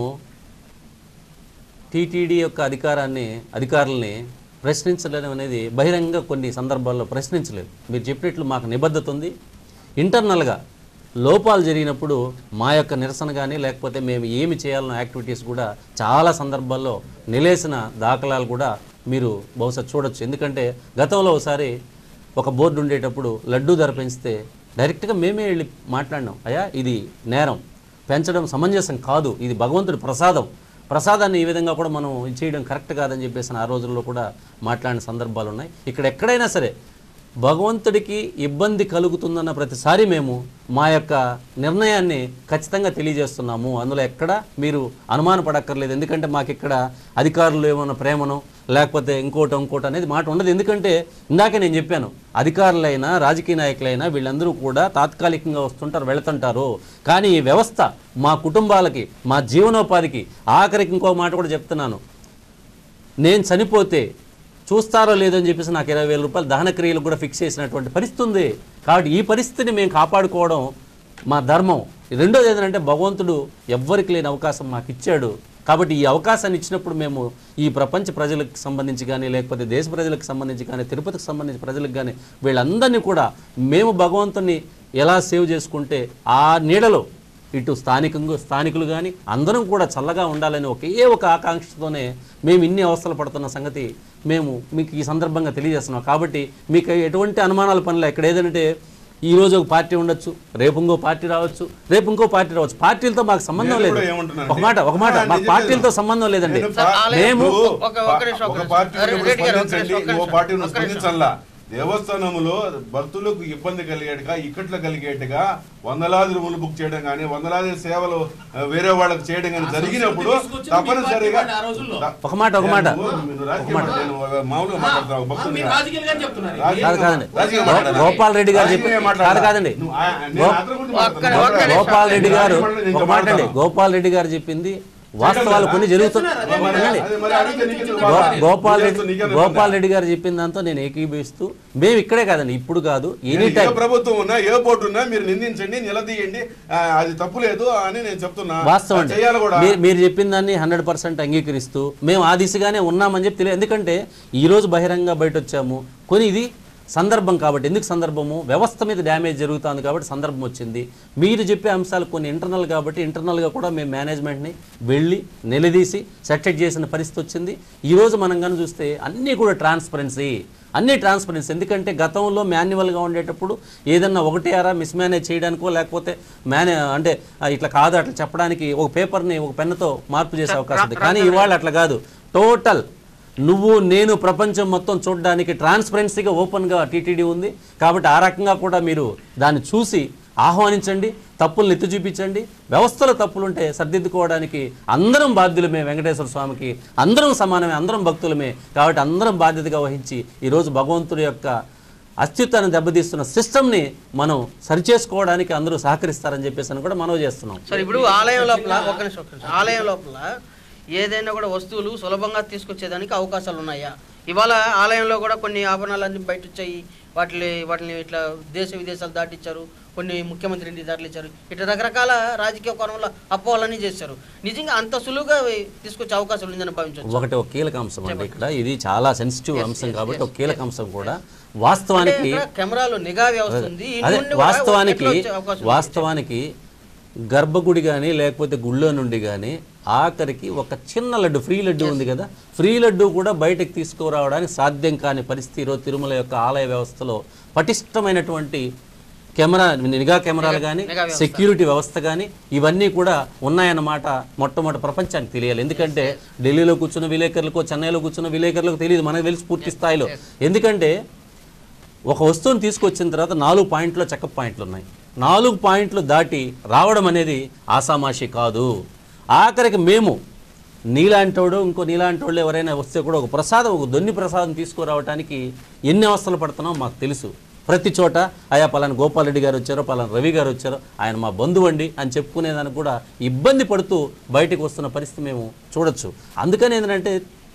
టీటీడీ యొక్క అధికారాన్ని అధికారుల్ని ప్రశ్నించలేడం అనేది బహిరంగ కొన్ని సందర్భాల్లో ప్రశ్నించలేదు మీరు చెప్పినట్లు మాకు నిబద్ధత ఉంది ఇంటర్నల్గా లోపాలు జరిగినప్పుడు మా యొక్క నిరసన కానీ లేకపోతే మేము ఏమి చేయాలన్న యాక్టివిటీస్ కూడా చాలా సందర్భాల్లో నిలేసిన దాఖలాలు కూడా మీరు బహుశా చూడొచ్చు ఎందుకంటే గతంలో ఒకసారి ఒక బోర్డు ఉండేటప్పుడు లడ్డూ ధర పెంచితే డైరెక్ట్గా మేమే వెళ్ళి మాట్లాడినాం అయ్యా ఇది నేరం పెంచడం సమంజసం కాదు ఇది భగవంతుడి ప్రసాదం ప్రసాదాన్ని ఈ విధంగా కూడా మనం ఇది చేయడం కరెక్ట్ కాదని చెప్పేసి ఆ రోజుల్లో కూడా మాట్లాడిన సందర్భాలు ఉన్నాయి ఇక్కడ ఎక్కడైనా సరే భగవంతుడికి ఇబ్బంది కలుగుతుందన్న ప్రతిసారి మేము మా యొక్క నిర్ణయాన్ని ఖచ్చితంగా తెలియజేస్తున్నాము అందులో ఎక్కడ మీరు అనుమాన పడక్కర్లేదు ఎందుకంటే మాకు ఇక్కడ అధికారులు ఏమైనా ప్రేమను లేకపోతే ఇంకోటి ఇంకోటి అనేది మాట ఉండదు ఎందుకంటే ఇందాక నేను చెప్పాను అధికారులైనా రాజకీయ నాయకులైనా వీళ్ళందరూ కూడా తాత్కాలికంగా వస్తుంటారు వెళుతుంటారు కానీ ఈ వ్యవస్థ మా కుటుంబాలకి మా జీవనోపాధికి ఆఖరికి ఇంకో మాట కూడా చెప్తున్నాను నేను చనిపోతే చూస్తారో లేదో అని చెప్పేసి నాకు ఇరవై వేల రూపాయలు దహన క్రియలు కూడా ఫిక్స్ చేసినటువంటి పరిస్థితి ఉంది కాబట్టి ఈ పరిస్థితిని మేము కాపాడుకోవడం మా ధర్మం రెండోది ఏంటంటే భగవంతుడు ఎవ్వరికి లేని అవకాశం మాకు ఇచ్చాడు కాబట్టి ఈ అవకాశాన్ని ఇచ్చినప్పుడు మేము ఈ ప్రపంచ ప్రజలకు సంబంధించి కానీ లేకపోతే దేశ ప్రజలకు సంబంధించి కానీ తిరుపతికి సంబంధించి ప్రజలకు కానీ వీళ్ళందరినీ కూడా మేము భగవంతుని ఎలా సేవ్ చేసుకుంటే ఆ నీడలో ఇటు స్థానికంగా స్థానికులు కానీ అందరం కూడా చల్లగా ఉండాలని ఒకే ఒక ఆకాంక్షతోనే మేము ఇన్ని అవస్థలు పడుతున్న సంగతి మేము మీకు ఈ సందర్భంగా తెలియజేస్తున్నాం కాబట్టి మీకు ఎటువంటి అనుమానాల పనులు ఇక్కడ ఏదంటే ఈ రోజు ఒక పార్టీ ఉండొచ్చు రేపు ఇంకో పార్టీ రావచ్చు రేపు ఇంకో పార్టీ రావచ్చు పార్టీలతో మాకు సంబంధం నేను లేదు కూడా ఏమంటున్నానంటే, ఒక మాట ఒక మాట ఆ, మాకు నేను పార్టీలతో చెప్పేది సంబంధం లేదండి నేను సార్, పా- ఆలయం- మేము ఒక- ఒక నిమిషం, ఒక ఒక నిమిషం. పార్టీ రెడ్డి ఉన్నప్పుడు గారు, ఒక స్పందించండి నిమిషం, ఒక ఇంకో నిమిషం, పార్టీ ఒక నిమిషం. స్పందించాలా దేవస్థానంలో భక్తులకు ఇబ్బంది కలిగేట్టుగా ఇక్కట్లు కలిగేట్టుగా వందలాది రూములు బుక్ చేయడం కానీ వందలాది సేవలు ఆ, వేరే వాళ్ళకి చేయడం కానీ జరిగినప్పుడు తీసుకొచ్చింది మీ తప్పనిసరిగా పార్టీ ఆ రోజుల్లో. ఒక మాట ఒక మాట నేను- నేను రాజకీయ మాట, నేను మామూలుగా మాట్లాడతాను ఒక భక్తుడిగా. మీరు రాజకీయాలుగా చెప్తున్నారు రాజకీయ- కాదు కాదండి రాజకీయ గో- మాట్లాడాలి. గోపాల్ రెడ్డి గారు చెప్పి రాజకీయ మాట్లాడాలి. కాదు కాదండి నువ్వు ఆ- నేను గో- అతని గురించి ఒక్క- మాట్లాడతాను. ఒక్క నిమిషం. గోపాల్ రెడ్డి గారు నేను ఒక మాట అండి మాట్లాడతాను. గోపాల్ రెడ్డి గారు చెప్పింది వాస్తవాలు కొన్ని జరుగుతున్నాయి చేస్తున్నారు, మరి వినండి. అది మరి అడిగితే నీకెందుకు గో- బాధ? గోపాల్ నువ్వు రెడ్డి చేస్తూ నీకెందుకు గోపాల్ బాధ? రెడ్డి గారు చెప్పిన దాంతో నేను ఏకీభవిస్తూ మేము ఇక్కడే కాదండి ఇప్పుడు కాదు ఎనీ నేను ఏ టైం ప్రభుత్వం ఉన్నా ఏ బోర్డు ఉన్నా మీరు నిందించండి నిలదీయండి ఆ, అది తప్పు లేదు అని నేను చెప్తున్నా వాస్తవం అండి. చేయాలి కూడా మీరు- మీరు చెప్పిన దాన్ని హండ్రెడ్ పర్సెంట్ అంగీకరిస్తూ మేము ఆ దిశగానే ఉన్నామని చెప్పి తెలియదు ఎందుకంటే ఈ రోజు బహిరంగ బయట వచ్చాము కొని ఇది సందర్భం కాబట్టి ఎందుకు సందర్భము వ్యవస్థ మీద డ్యామేజ్ జరుగుతుంది కాబట్టి సందర్భం వచ్చింది మీరు చెప్పే అంశాలు కొన్ని ఇంటర్నల్ కాబట్టి ఇంటర్నల్గా కూడా మేము మేనేజ్మెంట్ని వెళ్ళి నిలదీసి సెటెట్ చేసిన పరిస్థితి వచ్చింది ఈరోజు మనం కానీ చూస్తే అన్నీ కూడా ట్రాన్స్పరెన్సీ అన్ని ట్రాన్స్పరెన్సీ ఎందుకంటే గతంలో మాన్యువల్గా ఉండేటప్పుడు ఏదన్నా ఒకటి అరా మిస్మేనేజ్ చేయడానికో లేకపోతే మేనే అంటే ఆ, ఇట్లా కాదు అట్లా చెప్పడానికి ఒక పేపర్ని ఒక పెన్నుతో మార్పు చేసే అవకాశం ఉంది కానీ ఇవాళ అట్లా కాదు టోటల్ నువ్వు నేను ప్రపంచం మొత్తం చూడడానికి ట్రాన్స్పరెన్సీగా ఓపెన్గా టీటీడీ ఉంది కాబట్టి ఆ రకంగా కూడా మీరు దాన్ని చూసి ఆహ్వానించండి తప్పులను ఎత్తి చూపించండి వ్యవస్థలో తప్పులుంటే సర్దిద్దుకోవడానికి అందరం బాధ్యులమే వెంకటేశ్వర స్వామికి అందరం సమానమే అందరం భక్తులమే కాబట్టి అందరం బాధ్యతగా వహించి ఈరోజు భగవంతుడి యొక్క అస్తిత్వాన్ని దెబ్బతీస్తున్న సిస్టమ్ని మనం సరిచేసుకోవడానికి అందరూ సహకరిస్తారని చెప్పేసి అని కూడా మనవి చేస్తున్నాం సరే ఇప్పుడు ఆలయం లోపల ఒక నిమిషం ఒక నిమిషం ఆలయం లోపల ఏదైనా కూడా వస్తువులు సులభంగా తీసుకొచ్చేదానికి అవకాశాలు ఉన్నాయా ఇవాళ ఆలయంలో కూడా కొన్ని ఆభరణాలన్నీ బయట వచ్చాయి వాటిని వాటిని ఇట్లా దేశ విదేశాలు దాటిచ్చారు కొన్ని ముఖ్యమంత్రి ఇంటి దాటిచ్చారు ఇట్లా రకరకాల రాజకీయ కోణంలో అపోవాలన్నీ చేశారు నిజంగా అంత సులువుగా తీసుకొచ్చే అవకాశం ఉందని భావించవచ్చు ఒకటి ఒక కీలక అంశం అండి ఇక్కడ ఇది చాలా సెన్సిటివ్ అంశం yes, కాబట్టి yes, ఒక కీలక yes. అంశం కూడా అంటే వాస్తవానికి ఇక్కడ కెమెరాలు నిఘా వ్యవస్థ ఉంది ఈ అదే నుండి కూడా వాస్తవానికి ఎట్లా వచ్చే అవకాశం ఉంది? వాస్తవానికి గర్భగుడి కానీ లేకపోతే గుళ్ళో నుండి కానీ ఆఖరికి ఒక చిన్న లడ్డు ఫ్రీ లడ్డు ఉంది కదా ఫ్రీ లడ్డు కూడా బయటకు తీసుకురావడానికి సాధ్యం కాని పరిస్థితి ఈరోజు తిరుమల యొక్క ఆలయ వ్యవస్థలో పటిష్టమైనటువంటి కెమెరా నిఘా కెమెరాలు కానీ నిఘా వ్యవస్థ. సెక్యూరిటీ వ్యవస్థ కానీ ఇవన్నీ కూడా ఉన్నాయన్నమాట మొట్టమొదటి ప్రపంచానికి తెలియాలి ఎందుకంటే ఢిల్లీలో కూర్చున్న విలేకరులకు చెన్నైలో కూర్చున్న విలేకరులకు తెలియదు మనకు తెలిసి పూర్తి స్థాయిలో ఎందుకంటే ఒక వస్తువుని తీసుకొచ్చిన తర్వాత నాలుగు పాయింట్లో చెకప్ పాయింట్లు ఉన్నాయి నాలుగు పాయింట్లు దాటి రావడం అనేది ఆసామాషి కాదు ఆఖరికి మేము నీలాంటోడు ఇంకో నీలాంటోళ్ళు ఎవరైనా వస్తే కూడా ఒక ప్రసాదం ఒక దొన్ని ప్రసాదం తీసుకురావడానికి ఎన్ని అవస్థలు పడుతున్నామో మాకు తెలుసు ప్రతి చోట అయా పలానా గోపాల్ రెడ్డి గారు వచ్చారో పలానా రవి గారు వచ్చారో ఆయన మా బంధువండి అని చెప్పుకునేదానికి కూడా ఇబ్బంది పడుతూ బయటకు వస్తున్న పరిస్థితి మేము చూడొచ్చు అందుకని ఏంటంటే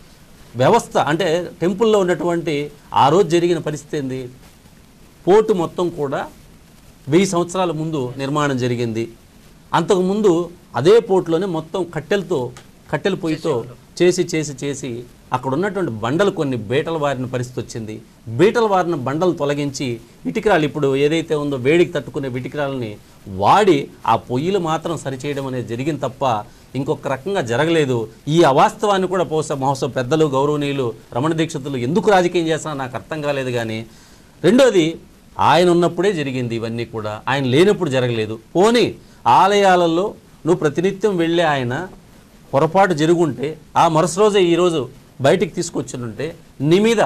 వ్యవస్థ అంటే టెంపుల్లో ఉన్నటువంటి ఆ రోజు జరిగిన పరిస్థితి ఏంది పోర్టు మొత్తం కూడా వెయ్యి సంవత్సరాల ముందు నిర్మాణం జరిగింది అంతకుముందు అదే పోర్టులోనే మొత్తం కట్టెలతో కట్టెల పొయ్యితో చేసి చేసి చేసి అక్కడ ఉన్నటువంటి బండలు కొన్ని బీటలు వారిన పరిస్థితి వచ్చింది బీటలు వారిన బండలు తొలగించి ఇటుకరాలు ఇప్పుడు ఏదైతే ఉందో వేడికి తట్టుకునే ఇటుకరాలని వాడి ఆ పొయ్యిలు మాత్రం సరిచేయడం అనేది జరిగింది తప్ప ఇంకొక రకంగా జరగలేదు ఈ అవాస్తవాన్ని కూడా బహుశా మహోత్సవ పెద్దలు గౌరవనీయులు రమణ దీక్షితులు ఎందుకు రాజకీయం చేస్తున్నా నాకు అర్థం కాలేదు కానీ రెండోది ఆయన ఉన్నప్పుడే జరిగింది ఇవన్నీ కూడా ఆయన లేనప్పుడు జరగలేదు పోనీ ఆలయాలలో నువ్వు ప్రతినిత్యం వెళ్ళే ఆయన పొరపాటు జరుగుంటే ఆ మరుస రోజే ఈరోజు బయటికి తీసుకొచ్చుంటే నీ మీద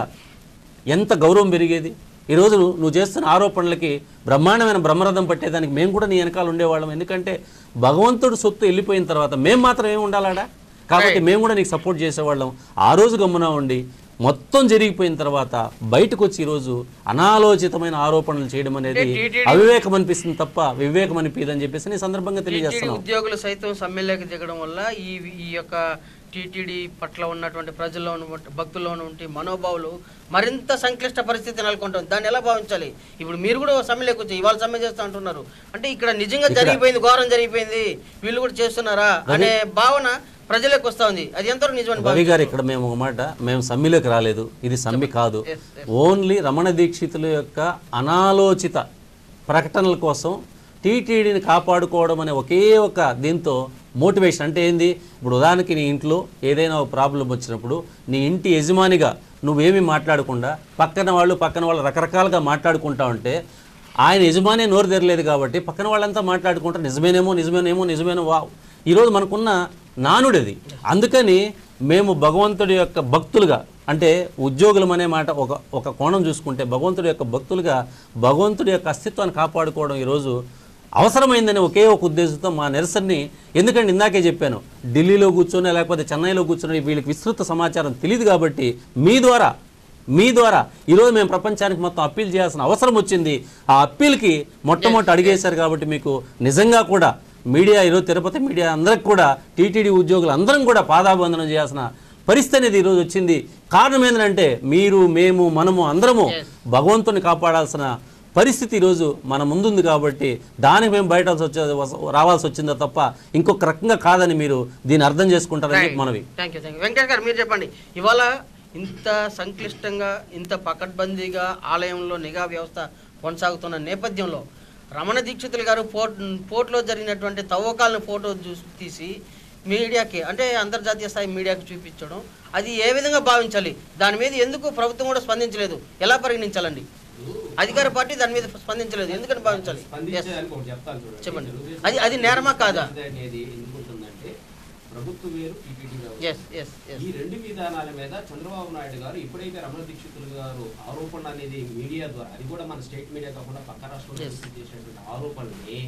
ఎంత గౌరవం పెరిగేది ఈరోజు నువ్వు నువ్వు చేస్తున్న ఆరోపణలకి బ్రహ్మాండమైన బ్రహ్మరథం పట్టేదానికి మేము కూడా నీ వెనకాల ఉండేవాళ్ళం ఎందుకంటే భగవంతుడు సొత్తు వెళ్ళిపోయిన తర్వాత మేము మాత్రం ఏమి ఉండాలాడా కాబట్టి మేము కూడా నీకు సపోర్ట్ చేసేవాళ్ళం ఆ రోజు గమ్మున ఉండి మొత్తం జరిగిపోయిన తర్వాత బయటకు వచ్చి ఈరోజు అనాలోచితమైన ఆరోపణలు చేయడం అనేది TTD అవివేకం అనిపిస్తుంది తప్ప వివేకం అనిపిదని చెప్పేసి నేను ఈ సందర్భంగా టీటీడీ తెలియజేస్తున్నాం ఉద్యోగులు సైతం సమ్మెలోకి దిగడం వల్ల ఈ ఈ యొక్క టీటీడీ పట్ల ఉన్నటువంటి ప్రజల్లో ఉన్నటువంటి భక్తుల్లో ఉన్నటువంటి మనోభావాలు మరింత సంక్లిష్ట పరిస్థితి నెలకొంటుంది దాన్ని ఎలా భావించాలి ఇప్పుడు మీరు కూడా సమ్మెలోకి వచ్చి ఇవాళ సమ్మె చేస్తా అంటున్నారు అంటే ఇక్కడ నిజంగా జరిగిపోయింది ఘోరం జరిగిపోయింది వీళ్ళు కూడా చేస్తున్నారా అనే భావన ప్రజలకు వస్తా ఉంది అది ఎంతవరకు నిజమని రవి గారు ఇక్కడ మేము ఒక మాట మేము సమ్మెలోకి రాలేదు ఇది సమ్మె కాదు Yes, yes. ఓన్లీ రమణ దీక్షితుల యొక్క అనాలోచిత ప్రకటనల కోసం టీటీడీని కాపాడుకోవడం అనే ఒకే ఒక దీంతో మోటివేషన్ అంటే ఏంది ఇప్పుడు ఉదాహరణకి నీ ఇంట్లో ఏదైనా ఒక ప్రాబ్లం వచ్చినప్పుడు నీ ఇంటి యజమానిగా నువ్వేమీ మాట్లాడకుండా పక్కన వాళ్ళు పక్కన వాళ్ళు రకరకాలుగా మాట్లాడుకుంటా ఉంటే ఆయన యజమానే నోరు తెరలేదు కాబట్టి పక్కన వాళ్ళంతా మాట్లాడుకుంటారు నిజమేనేమో నిజమేనేమో నిజమేనో వా ఈరోజు మనకున్న నానుడు అది అందుకని మేము భగవంతుడి యొక్క భక్తులుగా అంటే ఉద్యోగులం అనే మాట ఒక ఒక కోణం చూసుకుంటే భగవంతుడి యొక్క భక్తులుగా భగవంతుడి యొక్క అస్తిత్వాన్ని కాపాడుకోవడం ఈరోజు అవసరమైందని ఒకే ఒక ఉద్దేశంతో మా నిరసనని ఎందుకంటే ఇందాకే చెప్పాను ఢిల్లీలో కూర్చొని లేకపోతే చెన్నైలో కూర్చొని వీళ్ళకి విస్తృత సమాచారం తెలియదు కాబట్టి మీ ద్వారా మీ ద్వారా ఈరోజు మేము ప్రపంచానికి మొత్తం అప్పీల్ చేయాల్సిన అవసరం వచ్చింది ఆ అప్పీల్కి మొట్టమొదటి అడిగేశారు కాబట్టి మీకు నిజంగా కూడా మీడియా ఈరోజు తిరుపతి మీడియా అందరికి కూడా టీటీడీ ఉద్యోగులు అందరం కూడా పాదాబంధనం చేయాల్సిన పరిస్థితి అనేది ఈరోజు వచ్చింది కారణం ఏంటంటే మీరు మేము మనము అందరము భగవంతుని కాపాడాల్సిన పరిస్థితి ఈరోజు మన ముందుంది కాబట్టి దానికి మేము బయట వచ్చే రావాల్సి వచ్చిందో తప్ప ఇంకొక రకంగా కాదని మీరు దీన్ని అర్థం చేసుకుంటారని చెప్పి మనవి thank you thank you Venkatesh గారు మీరు చెప్పండి ఇవాళ ఇంత సంక్లిష్టంగా ఇంత పకడ్బందీగా ఆలయంలో నిఘా వ్యవస్థ కొనసాగుతున్న నేపథ్యంలో రమణ దీక్షితులు గారు పోర్ట్ పోర్ట్లో జరిగినటువంటి తవ్వకాలను ఫోటో చూసి తీసి మీడియాకి అంటే అంతర్జాతీయ స్థాయి మీడియాకి చూపించడం అది ఏ విధంగా భావించాలి దాని మీద ఎందుకు ప్రభుత్వం కూడా స్పందించలేదు ఎలా పరిగణించాలండి అధికార పార్టీ దాని మీద స్పందించలేదు ఎందుకని భావించాలి Yes. స్పందించేదానికి ఒకటి చెప్తాను చూడండి. చెప్పండి. తెలుగుదేశం అది- అది నేరమా కాదా? అనేది ఎందుకు ఉంటుందంటే ప్రభుత్వం వేరు టీటీడీ వేరు. ఎస్ ఎస్ ఎస్ ఈ రెండు విధానాల మీద చంద్రబాబు నాయుడు గారు ఎప్పుడైతే రమణ దీక్షితులు గారు ఆరోపణ అనేది మీడియా ద్వారా అది కూడా మన స్టేట్ మీడియా కాకుండా పక్క రాష్ట్రంలో Yes. చేసినటువంటి ఆరోపణని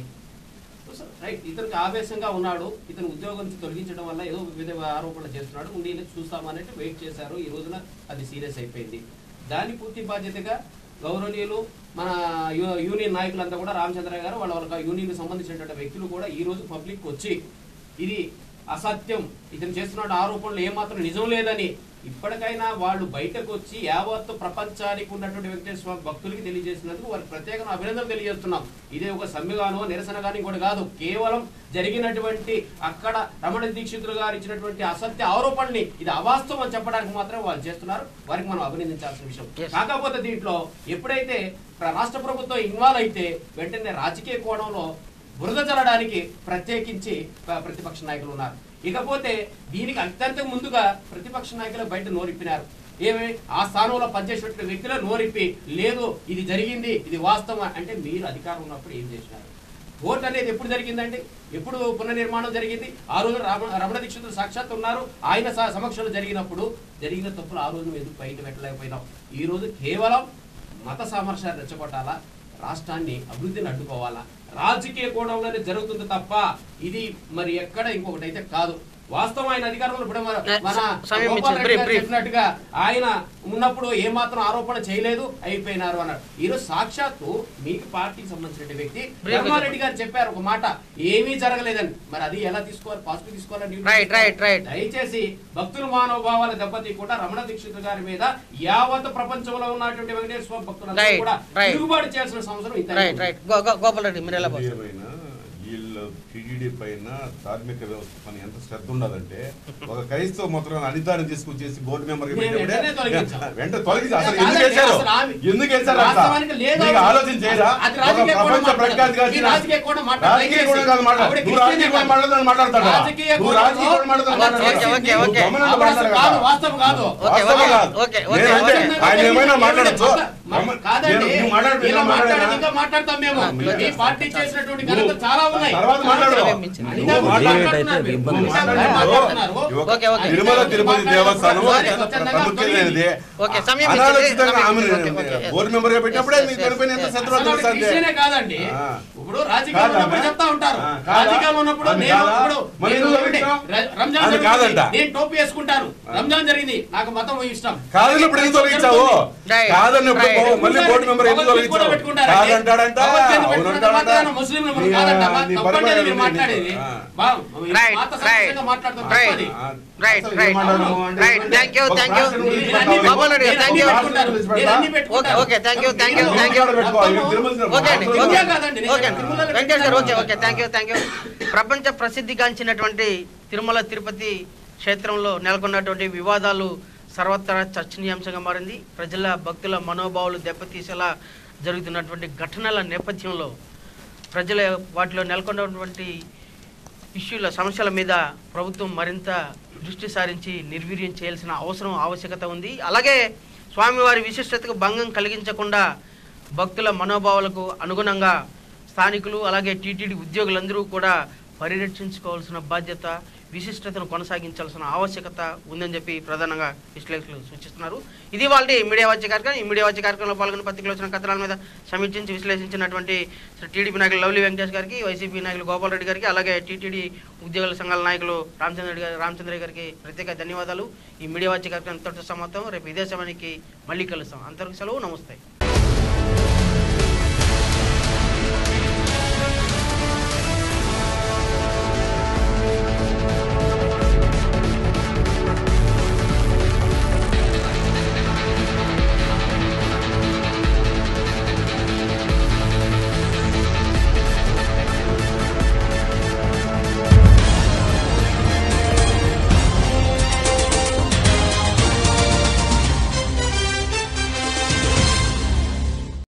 రైట్ ఇతనికి ఆవేశంగా ఉన్నాడు ఇతను ఉద్యోగం నుంచి తొలగించడం వల్ల ఏదో వివిధ ఆరోపణలు చేస్తున్నాడు ఉండి చూస్తామన్నట్టు వెయిట్ చేశారు ఈ రోజున అది సీరియస్ అయిపోయింది దాని పూర్తి బాధ్యతగా గౌరవనీయులు మన యూ- యూనియన్ నాయకులంతా కూడా రామచంద్ర గారు వాళ్ళ వాళ్ళ యూనియన్ సంబంధించినటువంటి వ్యక్తులు కూడా ఈ రోజు పబ్లిక్ వచ్చి ఇది అసత్యం ఇతను చేస్తున్న ఆరోపణలు ఏమాత్రం నిజం లేదని ఇప్పటికైనా వాళ్ళు బయటకు వచ్చి యావత్తు ప్రపంచానికి ఉన్నటువంటి వెంకటేశ్వర స్వామి భక్తులకి తెలియజేసినందుకు వారికి ప్రత్యేక అభినందనలు తెలియజేస్తున్నాం ఇదే ఒక సమ్మెగానో నిరసన కానీ ఇంకోటి కాదు కేవలం జరిగినటువంటి అక్కడ రమణ దీక్షితులు గారు ఇచ్చినటువంటి అసత్య ఆరోపణని ఇది అవాస్తవం అని చెప్పడానికి మాత్రం వాళ్ళు చేస్తున్నారు వారికి మనం అభినందించాల్సిన విషయం Yes. కాకపోతే దీంట్లో ఎప్పుడైతే ప్ర- రాష్ట్ర ప్రభుత్వం ఇన్వాల్వ్ అయితే వెంటనే రాజకీయ కోణంలో బురద చల్లడానికి ప్రత్యేకించి ప్ర- ప్రతిపక్ష నాయకులు ఉన్నారు ఇకపోతే దీనికి అత్యంత ముందుగా ప్రతిపక్ష నాయకులు బయట నోరిప్పినారు ఏమి ఆ స్థానంలో పనిచేసినటువంటి వ్యక్తులు నోరిప్పి లేదు ఇది జరిగింది ఇది వాస్తవం అంటే మీరు అధికారం ఉన్నప్పుడు ఏం చేసినారు ఓటు అనేది ఎప్పుడు జరిగిందండి ఎప్పుడు పునర్నిర్మాణం జరిగింది ఆ రోజు రామ రమణ దీక్షితులు సాక్షాత్ ఉన్నారు ఆయన స- సమక్షంలో జరిగినప్పుడు జరిగిన తప్పులు ఆ రోజు నువ్వు ఎందుకు బయట పెట్టలేకపోయినావు ఈ రోజు కేవలం మత సామరస్యాన్ని రెచ్చగొట్టాలా రాష్ట్రాన్ని అభివృద్ధిని అడ్డుకోవాలా రాజకీయ కోణంలోనే జరుగుతుంది తప్ప ఇది మరి ఎక్కడ ఇంకొకటి అయితే కాదు వాస్తవం ఆయన అధికారంలో ఇప్పుడు మన మన సమయం గోపాల్ ఇచ్చింది. రెడ్డి బ్రీఫ్, గారు బ్రీఫ్. చెప్పినట్టుగా ఆయన ఉన్నప్పుడు ఏమాత్రం ఆరోపణ చేయలేదు అయిపోయినారు అన్నాడు ఈరోజు సాక్షాత్తు మీకు పార్టీకి సంబంధించిన వ్యక్తి బ్రీఫ్ ధర్మారెడ్డి గారు చెప్పారు ఒక మాట ఏమీ జరగలేదని మరి అది ఎలా తీసుకోవాలి పాజిటివ్ తీసుకోవాలి neutral Right, right, తీసుకోవాలి? right. దయచేసి భక్తుల మానవభావాల దెబ్బతీయకుండా రమణ దీక్షిత్ గారి మీద యావత్ ప్రపంచంలో ఉన్నటువంటి వెంకటేశ్వర స్వామి భక్తులందరూ Right, కూడా right. తిరుగుబాటు చేయాల్సిన సంవత్సరం ఇంత రైట్ రైట్ గో- గో- గోపాల్ రెడ్డి మీరు ఎలా పోస్తారు? ఏమైనా వీళ్ళు టీడీడీ పైన ధార్మిక వ్యవస్థ పైన ఎంత శ్రద్ధ ఉండదంటే ఒక క్రైస్తవ మొత్తం అనితాన్ని తీసుకొచ్చేసి బోర్డు మెంబర్ మేము వెంటనే తొలగించాం. వెంట తొలగించి అసలు కాదండి, ఎందుకు వేశారు అసలు ఆమె- ఎందుకు వేశారు అట్లా? వాస్తవానికి లేదు నీకు ఆమె. ఆలోచన చేయరా అది ఒక రాజకీయ కోణం ప్రపంచ మాట్లాడదు. ప్రఖ్యాతి ఈ రాజకీయ కోణం మాట్లాడదు. రాజకీయ కోణం కాదు మాట్లాడు ఆవిడ నువ్వు రాజకీయ క్రిస్టియన్ కోణం మాట్లాడదని మాట్లాడతాడా రాజకీయ నువ్వు కోణంలో రాజకీయ కోణం మాట్లాడదని అలా మాట్లాడతాడా? ఓకే, ఓకే, నువ్వు ఓకే. గమనంగా ఆవిడ అసలు మాట్లాడగలవా? కాదు వాస్తవం కాదు ఓకే, వాస్తవం ఓకే, కాదు. ఓకే, ఓకే, నేనంటే ఓకే. ఆయన ఏమైనా మాట్లాడచ్చు మ- కాదండి నేను- నువ్వు మాట్లాడు, ఇలా నేను మాట్లాడేది మాట్లాడనా? ఇంకా మాట్లాడతాం మేము మీరు- ఈ పార్టీ చేసినటువంటి ఘనత చాలా ఉన్నాయి తర్వాత మాట్లాడు. సమయం ఇచ్చింది. అనితా నువ్వు కూడా మాట్లాడు. మాట్లాడుతున్నారు అయితే మీరు. ఇబ్బంది నువ్వు మాట్లాడు. మాట్లాడుతున్నారు. ఒక ఓకే, ఓకే. తిరుమల తిరుపతి దేవస్థానం సరే, స్వచ్ఛందంగా ప్రభుత్వమైనది. ఓకే, సమయం ఇచ్చింది. అనాలోచితంగా సమయం ఆమెను ఇచ్చింది. Okay, okay. బోర్డు మెంబర్ గా పెట్టినప్పుడే Yes, మీకు yes, దానిపైన ఎంత yes. శ్రద్ధ అసలు ఆవిడ తెలుస్తుంది క్రిస్టియనే కాదండి ఆ. ఇప్పుడు రాజకీయాల్లో కాదా? ఉన్నప్పుడు చెప్తా ఉంటారు ఆ, కాదా? రాజకీయాల్లో ఉన్నప్పుడు ఆమె నేను కాదా? ఇప్పుడు మరి నేను ఎందుకు ఏమిటి? తొలగించావు? ర- రంజాన్ ఆమె జరుగుతుంది. కాదంట. నేను టోపీ వేసుకుంటాను రంజాన్ జరిగింది నాకు మతం ఇష్టం కాదన్నప్పుడు ఎందుకు తొలగించావు Right. కాదన్నప్పుడు Right. పో- మళ్ళీ బోర్డు మెంబర్ ఎందుకు భగవద్గీత కూడా తొలగించావు పెట్టుకుంటారండి. కాదంటాడంట భగవద్గీత అవునంటాడంట పెట్టుకున్నంత మాత్రాన ముస్లింలు మనం నీ- కాదంట. మా నీ తప్పండి పరిపాలన మీరు ఉంది మాట్లాడేది నీకు. ఆ. బా- Right, మాత right, సమస్యగా మాట్లాడతాం right. తప్పది. ఆ, రైట్, అసలు రైట్. ఏం మాట్లాడము అంటే రైట్, థ్యాంక్ యూ, ఒక థ్యాంక్ యూ. ప్రాంతం గురించి మీరు అన్ని మాట్లాడాలి. బాబా రెడ్డి, మీరు థ్యాంక్ అన్ని యూ. పెట్టుకుంటారు. మీరు అన్ని ఓకే పెట్టుకుంటారు. Okay thank you thank you మీరు థ్యాంక్ యూ మాట్లాడ పెట్టుకో. ఇది తిరుమల ఓకే అండి తిరుమల ఓకే కాదండి, నేను ఓకే అండి తిరుమలలో వెంకటేష్ గారు ఓకే పెట్టాను. Okay thank you thank you ప్రపంచ ప్రసిద్ధిగాంచినటువంటి తిరుమల తిరుపతి క్షేత్రంలో నెలకొన్నటువంటి వివాదాలు సర్వత్రా చర్చనీయాంశంగా మారింది ప్రజల భక్తుల మనోభావాలు దెబ్బతీసేలా జరుగుతున్నటువంటి ఘటనల నేపథ్యంలో ప్రజల వాటిలో నెలకొన్నటువంటి ఇష్యూల సమస్యల మీద ప్రభుత్వం మరింత దృష్టి సారించి నిర్వీర్యం చేయాల్సిన అవసరం ఆవశ్యకత ఉంది అలాగే స్వామివారి విశిష్టతకు భంగం కలిగించకుండా భక్తుల మనోభావాలకు అనుగుణంగా స్థానికులు అలాగే టీటీడీ ఉద్యోగులందరూ కూడా పరిరక్షించుకోవాల్సిన బాధ్యత విశిష్టతను కొనసాగించాల్సిన ఆవశ్యకత ఉందని చెప్పి ప్రధానంగా విశ్లేషకులు సూచిస్తున్నారు ఇది వాళ్ళ మీడియా వచ్చే కార్యక్రమం ఈ మీడియా వచ్చే కార్యక్రమంలో పాల్గొన్న పత్రికలు వచ్చిన కథనాల మీద సమీక్షించి విశ్లేషించినటువంటి టీడీపీ నాయకులు లవ్లీ వెంకటేష్ గారికి వైసీపీ నాయకులు గోపాల్ రెడ్డి గారికి అలాగే టీటీడీ ఉద్యోగుల సంఘాల నాయకులు రామచంద్ర రెడ్డి గారి రామచంద్ర గారికి ప్రత్యేక ధన్యవాదాలు ఈ మీడియా వచ్చే కార్యక్రమం తోటి సమాప్తం రేపు ఇదే సమయానికి మళ్ళీ కలుస్తాం అంతవరకు సెలవు నమస్తే